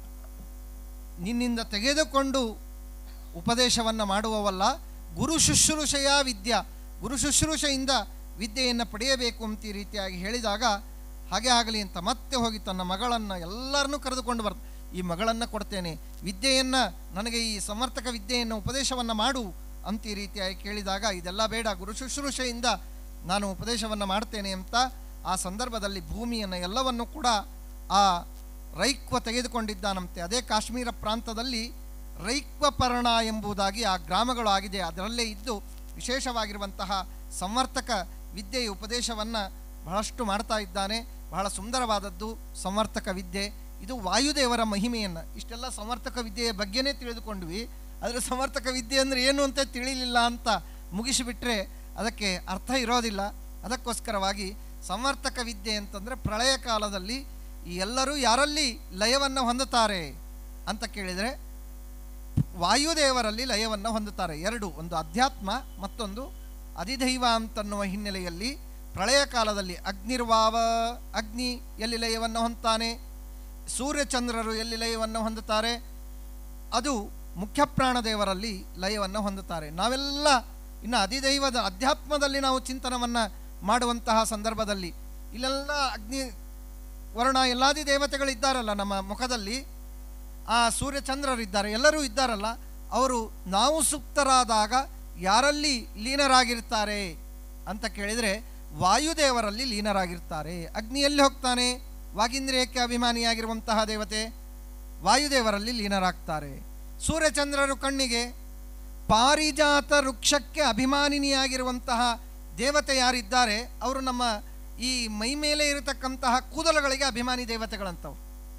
ನಿನ್ನಿಂದ ತೆಗೆದುಕೊಂಡು ಉಪದೇಶವನ್ನು ಮಾಡುವವಲ್ಲ ಗುರು ಶುಶ್ರೂಷೆಯ ವಿದ್ಯಾ ಗುರು ಶುಶ್ರೂಷೆಯಿಂದ ವಿದ್ಯೆಯನ್ನು ಪಡೆಯಬೇಕು ಅಂತ ಈ ರೀತಿಯಾಗಿ ಹೇಳಿದಾಗ ಹಾಗೆ ಆಗಲಿ ಅಂತ ಮತ್ತೆ ಹೋಗಿ ತನ್ನ ಮಗಳನ್ನು ಎಲ್ಲರನ್ನೂ ಕರೆದುಕೊಂಡು ಬರ್ತ ಈ ಮಗಳನ್ನು ಕೊಡ್ತೇನೆ ವಿದ್ಯೆಯನ್ನು ನನಗೆ ಈ ಸಮರ್ಥಕ ವಿದ್ಯೆಯನ್ನು ಉಪದೇಶವನ್ನು ಮಾಡು ಅಂತ ಈ ರೀತಿಯಾಗಿ ಕೇಳಿದಾಗ ಇದೆಲ್ಲ ಬೇಡ ಗುರು ಶುಶ್ರೂಷೆಯಿಂದ ನಾನು ಉಪದೇಶವನ್ನು ಮಾಡ್ತೇನೆ ಅಂತ ಆ ಸಂದರ್ಭದಲ್ಲಿ ಭೂಮಿಯನ್ನು ಎಲ್ಲವನ್ನು ಕೂಡ ಆ ರೈಕ್ವ ತೆಗೆದುಕೊಂಡಿದ್ದಾನಂತೆ ಅದೇ ಕಾಶ್ಮೀರ ಪ್ರಾಂತದಲ್ಲಿ ರೈಕ್ವಪರ್ಣ ಎಂಬುದಾಗಿ ಆ ಗ್ರಾಮಗಳು ಆಗಿದೆ ಅದರಲ್ಲೇ ಇದ್ದು ವಿಶೇಷವಾಗಿರುವಂತಹ ಸಂವರ್ತಕ ವಿದ್ಯೆಯ ಉಪದೇಶವನ್ನು ಬಹಳಷ್ಟು ಮಾಡ್ತಾ ಇದ್ದಾನೆ ಬಹಳ ಸುಂದರವಾದದ್ದು ಸಂವರ್ತಕ ವಿದ್ಯೆ ಇದು ವಾಯುದೇವರ ಮಹಿಮೆಯನ್ನು ಇಷ್ಟೆಲ್ಲ ಸಂವರ್ತಕ ವಿದ್ಯೆಯ ಬಗ್ಗೆನೇ ತಿಳಿದುಕೊಂಡ್ವಿ ಆದರೆ ಸಂವರ್ತಕ ವಿದ್ಯೆ ಅಂದರೆ ಏನು ಅಂತ ತಿಳಿಲಿಲ್ಲ ಅಂತ ಮುಗಿಸಿಬಿಟ್ರೆ ಅದಕ್ಕೆ ಅರ್ಥ ಇರೋದಿಲ್ಲ ಅದಕ್ಕೋಸ್ಕರವಾಗಿ ಸಂವರ್ತಕ ವಿದ್ಯೆ ಅಂತಂದರೆ ಪ್ರಳಯ ಕಾಲದಲ್ಲಿ ಈ ಎಲ್ಲರೂ ಯಾರಲ್ಲಿ ಲಯವನ್ನು ಹೊಂದುತ್ತಾರೆ ಅಂತ ಕೇಳಿದರೆ ವಾಯುದೇವರಲ್ಲಿ ಲಯವನ್ನು ಹೊಂದುತ್ತಾರೆ ಎರಡು ಒಂದು ಅಧ್ಯಾತ್ಮ ಮತ್ತೊಂದು ಅಧಿದೈವ ಅಂತನ್ನುವ ಹಿನ್ನೆಲೆಯಲ್ಲಿ ಪ್ರಳಯ ಕಾಲದಲ್ಲಿ ಅಗ್ನಿರ್ವಾವ ಅಗ್ನಿ ಎಲ್ಲಿ ಲಯವನ್ನು ಹೊಂದುತ್ತಾನೆ ಸೂರ್ಯಚಂದ್ರರು ಎಲ್ಲಿ ಲಯವನ್ನು ಹೊಂದುತ್ತಾರೆ ಅದು ಮುಖ್ಯ ಪ್ರಾಣದೇವರಲ್ಲಿ ಲಯವನ್ನು ಹೊಂದುತ್ತಾರೆ ನಾವೆಲ್ಲ ಇನ್ನು ಅಧಿದೈವದ ಅಧ್ಯಾತ್ಮದಲ್ಲಿ ನಾವು ಚಿಂತನವನ್ನು ಮಾಡುವಂತಹ ಸಂದರ್ಭದಲ್ಲಿ ಇಲ್ಲೆಲ್ಲ ಅಗ್ನಿ ವರ್ಣ ಎಲ್ಲಾದಿ ದೇವತೆಗಳಿದ್ದಾರಲ್ಲ ನಮ್ಮ ಮುಖದಲ್ಲಿ ಆ ಸೂರ್ಯಚಂದ್ರರಿದ್ದಾರೆ ಎಲ್ಲರೂ ಇದ್ದಾರಲ್ಲ ಅವರು ನಾವು ಸುಪ್ತರಾದಾಗ ಯಾರಲ್ಲಿ ಲೀನರಾಗಿರ್ತಾರೆ ಅಂತ ಕೇಳಿದರೆ ವಾಯುದೇವರಲ್ಲಿ ಲೀನರಾಗಿರ್ತಾರೆ ಅಗ್ನಿಯಲ್ಲಿ ಹೋಗ್ತಾನೆ ವಾಗೀಂದ್ರಿಯಕ್ಕೆ ಅಭಿಮಾನಿಯಾಗಿರುವಂತಹ ದೇವತೆ ವಾಯುದೇವರಲ್ಲಿ ಲೀನರಾಗ್ತಾರೆ ಸೂರ್ಯಚಂದ್ರರು ಕಣ್ಣಿಗೆ ಪಾರಿಜಾತ ವೃಕ್ಷಕ್ಕೆ ಅಭಿಮಾನಿನಿಯಾಗಿರುವಂತಹ ದೇವತೆ ಯಾರಿದ್ದಾರೆ ಅವರು ನಮ್ಮ ಈ ಮೈ ಮೇಲೆ ಇರತಕ್ಕಂತಹ ಕೂದಲುಗಳಿಗೆ ಅಭಿಮಾನಿ ದೇವತೆಗಳಂತವು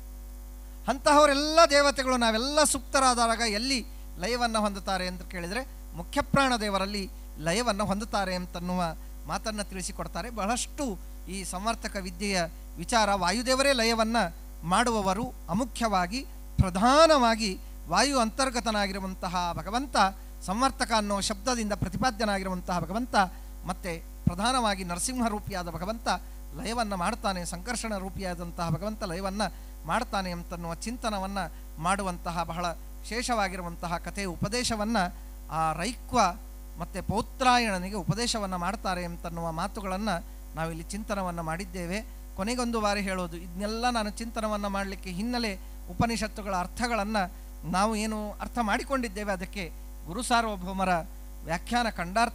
ಅಂತಹವರೆಲ್ಲ ದೇವತೆಗಳು ನಾವೆಲ್ಲ ಸುಪ್ತರಾದಾಗ ಎಲ್ಲಿ ಲಯವನ್ನು ಹೊಂದುತ್ತಾರೆ ಅಂತ ಕೇಳಿದರೆ ಮುಖ್ಯಪ್ರಾಣ ದೇವರಲ್ಲಿ ಲಯವನ್ನು ಹೊಂದುತ್ತಾರೆ ಅಂತನ್ನುವ ಮಾತನ್ನು ತಿಳಿಸಿಕೊಡ್ತಾರೆ ಬಹಳಷ್ಟು ಈ ಸಮರ್ಥಕ ವಿದ್ಯೆಯ ವಿಚಾರ ವಾಯುದೇವರೇ ಲಯವನ್ನು ಮಾಡುವವರು ಅಮುಖ್ಯವಾಗಿ ಪ್ರಧಾನವಾಗಿ ವಾಯು ಅಂತರ್ಗತನಾಗಿರುವಂತಹ ಭಗವಂತ ಸಮರ್ಥಕ ಅನ್ನೋ ಶಬ್ದದಿಂದ ಪ್ರತಿಪಾದ್ಯನಾಗಿರುವಂತಹ ಭಗವಂತ ಮತ್ತೆ ಪ್ರಧಾನವಾಗಿ ನರಸಿಂಹ ರೂಪಿಯಾದ ಭಗವಂತ ಲಯವನ್ನು ಮಾಡ್ತಾನೆ ಸಂಕರ್ಷಣ ರೂಪಿಯಾದಂತಹ ಭಗವಂತ ಲಯವನ್ನು ಮಾಡ್ತಾನೆ ಅಂತನ್ನುವ ಚಿಂತನವನ್ನು ಮಾಡುವಂತಹ ಬಹಳ ವಿಶೇಷವಾಗಿರುವಂತಹ ಕಥೆಯ ಉಪದೇಶವನ್ನು ಆ ರೈಕ್ವ ಮತ್ತು ಪೌತ್ರಾಯಣನಿಗೆ ಉಪದೇಶವನ್ನು ಮಾಡ್ತಾರೆ ಅಂತನ್ನುವ ಮಾತುಗಳನ್ನು ನಾವಿಲ್ಲಿ ಚಿಂತನವನ್ನು ಮಾಡಿದ್ದೇವೆ ಕೊನೆಗೊಂದು ಬಾರಿ ಹೇಳೋದು ಇದನ್ನೆಲ್ಲ ನಾನು ಚಿಂತನವನ್ನು ಮಾಡಲಿಕ್ಕೆ ಹಿನ್ನೆಲೆ ಉಪನಿಷತ್ತುಗಳ ಅರ್ಥಗಳನ್ನು ನಾವು ಏನು ಅರ್ಥ ಮಾಡಿಕೊಂಡಿದ್ದೇವೆ ಅದಕ್ಕೆ ಗುರು ಸಾರ್ವಭೌಮರ ವ್ಯಾಖ್ಯಾನ ಖಂಡಾರ್ಥ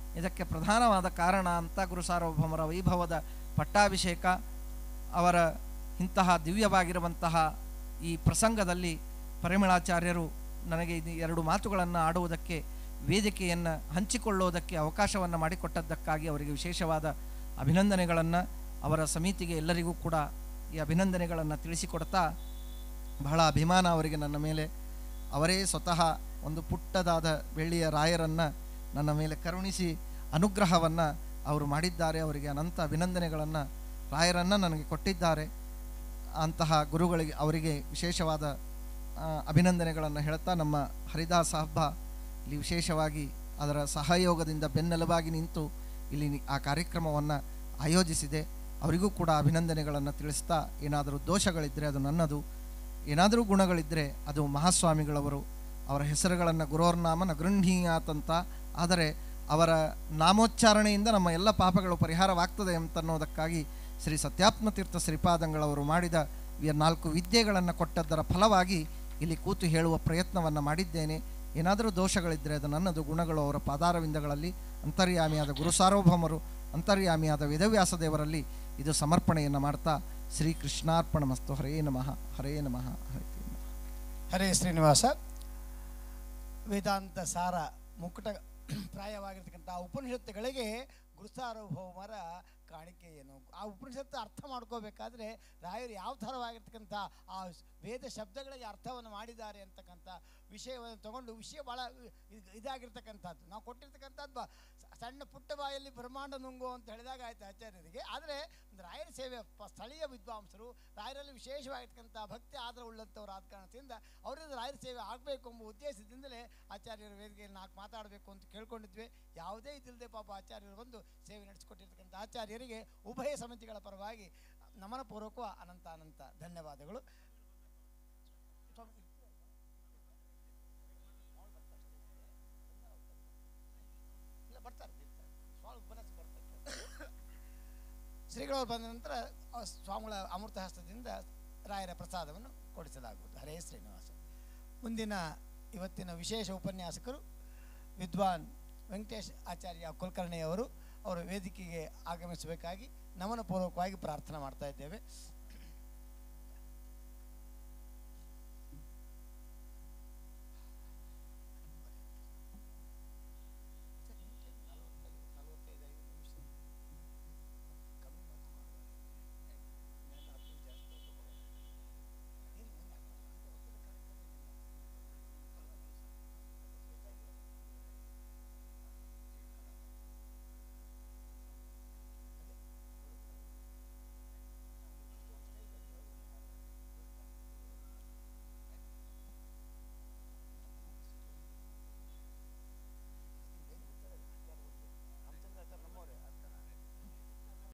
ಇದಕ್ಕೆ ಪ್ರಧಾನವಾದ ಕಾರಣ ಅಂತ ಗುರು ಸಾರ್ವಭೌಮರ ವೈಭವದ ಪಟ್ಟಾಭಿಷೇಕ ಅವರ ಇಂತಹ ದಿವ್ಯವಾಗಿರುವಂತಹ ಈ ಪ್ರಸಂಗದಲ್ಲಿ ಪರಿಮಳಾಚಾರ್ಯರು ನನಗೆ ಇದು ಎರಡು ಮಾತುಗಳನ್ನು ಆಡುವುದಕ್ಕೆ ವೇದಿಕೆಯನ್ನು ಹಂಚಿಕೊಳ್ಳುವುದಕ್ಕೆ ಅವಕಾಶವನ್ನು ಮಾಡಿಕೊಟ್ಟದ್ದಕ್ಕಾಗಿ ಅವರಿಗೆ ವಿಶೇಷವಾದ ಅಭಿನಂದನೆಗಳನ್ನು ಅವರ ಸಮಿತಿಗೆ ಎಲ್ಲರಿಗೂ ಕೂಡ ಈ ಅಭಿನಂದನೆಗಳನ್ನು ತಿಳಿಸಿಕೊಡ್ತಾ ಬಹಳ ಅಭಿಮಾನ ಅವರಿಗೆ ನನ್ನ ಮೇಲೆ ಅವರೇ ಸ್ವತಃ ಒಂದು ಪುಟ್ಟದಾದ ಬೆಳ್ಳಿಯ ರಾಯರನ್ನು ನನ್ನ ಮೇಲೆ ಕರುಣಿಸಿ ಅನುಗ್ರಹವನ್ನು ಅವರು ಮಾಡಿದ್ದಾರೆ ಅವರಿಗೆ ಅನಂತ ಅಭಿನಂದನೆಗಳನ್ನು ರಾಯರನ್ನು ನನಗೆ ಕೊಟ್ಟಿದ್ದಾರೆ ಅಂತಹ ಗುರುಗಳಿಗೆ ಅವರಿಗೆ ವಿಶೇಷವಾದ ಆ, ಅಭಿನಂದನೆಗಳನ್ನು ಹೇಳ್ತಾ ನಮ್ಮ ಹರಿದಾಸ ಹಬ್ಬ ಇಲ್ಲಿ ವಿಶೇಷವಾಗಿ ಅದರ ಸಹಯೋಗದಿಂದ ಬೆನ್ನೆಲುಬಾಗಿ ನಿಂತು ಇಲ್ಲಿ ನಿ- ಆ ಕಾರ್ಯಕ್ರಮವನ್ನು ಆಯೋಜಿಸಿದೆ ಅವರಿಗೂ ಕೂಡ ಅಭಿನಂದನೆಗಳನ್ನು ತಿಳಿಸ್ತಾ ಏನಾದರೂ ದೋಷಗಳಿದ್ದರೆ ಅದು ನನ್ನದು ಏನಾದರೂ ಗುಣಗಳಿದ್ದರೆ ಅದು ಮಹಾಸ್ವಾಮಿಗಳವರು ಅವರ ಹೆಸರುಗಳನ್ನು ಗುರೋರ್ನಾಮ ನಗೃಹೀಯಾತಂತ ಆದರೆ ಅವರ ನಾಮೋಚ್ಚಾರಣೆಯಿಂದ ನಮ್ಮ ಎಲ್ಲ ಪಾಪಗಳು ಪರಿಹಾರವಾಗ್ತದೆ ಅಂತನ್ನೋದಕ್ಕಾಗಿ ಶ್ರೀ ಸತ್ಯಾತ್ಮತೀರ್ಥ ಶ್ರೀಪಾದಂಗಳವರು ಮಾಡಿದ ಈ ನಾಲ್ಕು ವಿದ್ಯೆಗಳನ್ನು ಕೊಟ್ಟದ್ದರ ಫಲವಾಗಿ ಇಲ್ಲಿ ಕೂತು ಹೇಳುವ ಪ್ರಯತ್ನವನ್ನು ಮಾಡಿದ್ದೇನೆ ಏನಾದರೂ ದೋಷಗಳಿದ್ದರೆ ಅದು ನನ್ನದು ಗುಣಗಳು ಅವರ ಪಾದಾರವಿಂದಗಳಲ್ಲಿ ಅಂತರ್ಯಾಮಿಯಾದ ಗುರು ಸಾರ್ವಭೌಮರು ಅಂತರ್ಯಾಮಿಯಾದ ವೇದವ್ಯಾಸ ದೇವರಲ್ಲಿ ಇದು ಸಮರ್ಪಣೆಯನ್ನು ಮಾಡ್ತಾ ಶ್ರೀ ಕೃಷ್ಣಾರ್ಪಣ ಮಸ್ತು ಹರೇ ನಮಃ ಹರೇ ನಮಃ ಹರೇ ನಮಃ ಹರೇ ಶ್ರೀನಿವಾಸ ವೇದಾಂತ ಸಾರ ಮುಕುಟ ಪ್ರಾಯವಾಗಿರ್ತಕ್ಕಂಥ ಉಪನಿಷತ್ತುಗಳಿಗೆ ಗುರುಸಾರ್ವಭೌಮರ ಕಾಣಿಕೆ ಏನು ಆ ಉಪನಿಷತ್ತು ಅರ್ಥ ಮಾಡ್ಕೋಬೇಕಾದ್ರೆ ರಾಯರು ಯಾವ ಥರವಾಗಿರ್ತಕ್ಕಂಥ ಆ ವೇದ ಶಬ್ದಗಳಿಗೆ ಅರ್ಥವನ್ನು ಮಾಡಿದ್ದಾರೆ ಅಂತಕ್ಕಂಥ ವಿಷಯವನ್ನು ತಗೊಂಡು ವಿಷಯ ಭಾಳ ಇದ್- ಇದಾಗಿರ್ತಕ್ಕಂಥದ್ದು ನಾವು ಕೊಟ್ಟಿರ್ತಕ್ಕಂಥದ್ದು ಬ- ಸಣ್ಣ ಪುಟ್ಟ ಬಾಯಲ್ಲಿ ಬ್ರಹ್ಮಾಂಡ ನುಂಗು ಅಂತ ಹೇಳಿದಾಗ ಆಯ್ತು ಆಚಾರ್ಯರಿಗೆ ಆದರೆ ಒಂದು ರಾಯರ ಸೇವೆ ಪ- ಸ್ಥಳೀಯ ವಿದ್ವಾಂಸರು ರಾಯರಲ್ಲಿ ವಿಶೇಷವಾಗಿರ್ತಕ್ಕಂಥ ಭಕ್ತಿ ಆಧಾರ ಉಳ್ಳಂಥವ್ರು ಆದ ಕಾರಣದಿಂದ ಅವರಿಂದ ರಾಯರ ಸೇವೆ ಆಗಬೇಕು ಎಂಬ ಉದ್ದೇಶದಿಂದಲೇ ಆಚಾರ್ಯರ ವೇದಿಕೆಯಲ್ಲಿ ನಾಲ್ಕು ಮಾತಾಡಬೇಕು ಅಂತ ಕೇಳ್ಕೊಂಡಿದ್ವಿ ಯಾವುದೇ ಇದಿಲ್ಲದೆ ಪಾಪ ಆಚಾರ್ಯರು ಬಂದು ಸೇವೆ ನಡೆಸಿಕೊಟ್ಟಿರ್ತಕ್ಕಂಥ ಆಚಾರ್ಯರಿಗೆ ಉಭಯ ಸಮಿತಿಗಳ ಪರವಾಗಿ ನಮನ ಪೂರ್ವಕ ಅನಂತ ಅನಂತ ಧನ್ಯವಾದಗಳು ಇಲ್ಲ ಬರ್ತಾರೆ ಬರ್ತಾರೆ. ಸ್ವಾಮಿ ಉಪನ್ಯಾಸ ಬರ್ತಾರೆ ಶ್ರೀಗಳವರು ಬಂದ ನಂತರ ಆ ಸ್ವಾಮಿಗಳ ಅಮೃತ ಹಸ್ತದಿಂದ ರಾಯರ ಪ್ರಸಾದವನ್ನು ಕೊಡಿಸಲಾಗುವುದು ಹರೇ ಶ್ರೀನಿವಾಸ ಮುಂದಿನ ಇವತ್ತಿನ ವಿಶೇಷ ಉಪನ್ಯಾಸಕರು ವಿದ್ವಾನ್ ವೆಂಕಟೇಶ್ ಆಚಾರ್ಯ ಕುಲಕರ್ಣಿಯವರು ಅವರು ವೇದಿಕೆಗೆ ಆಗಮಿಸಬೇಕಾಗಿ ನಮನ ಪೂರ್ವಕವಾಗಿ ಪ್ರಾರ್ಥನೆ ಮಾಡ್ತಾ ಇದ್ದೇವೆ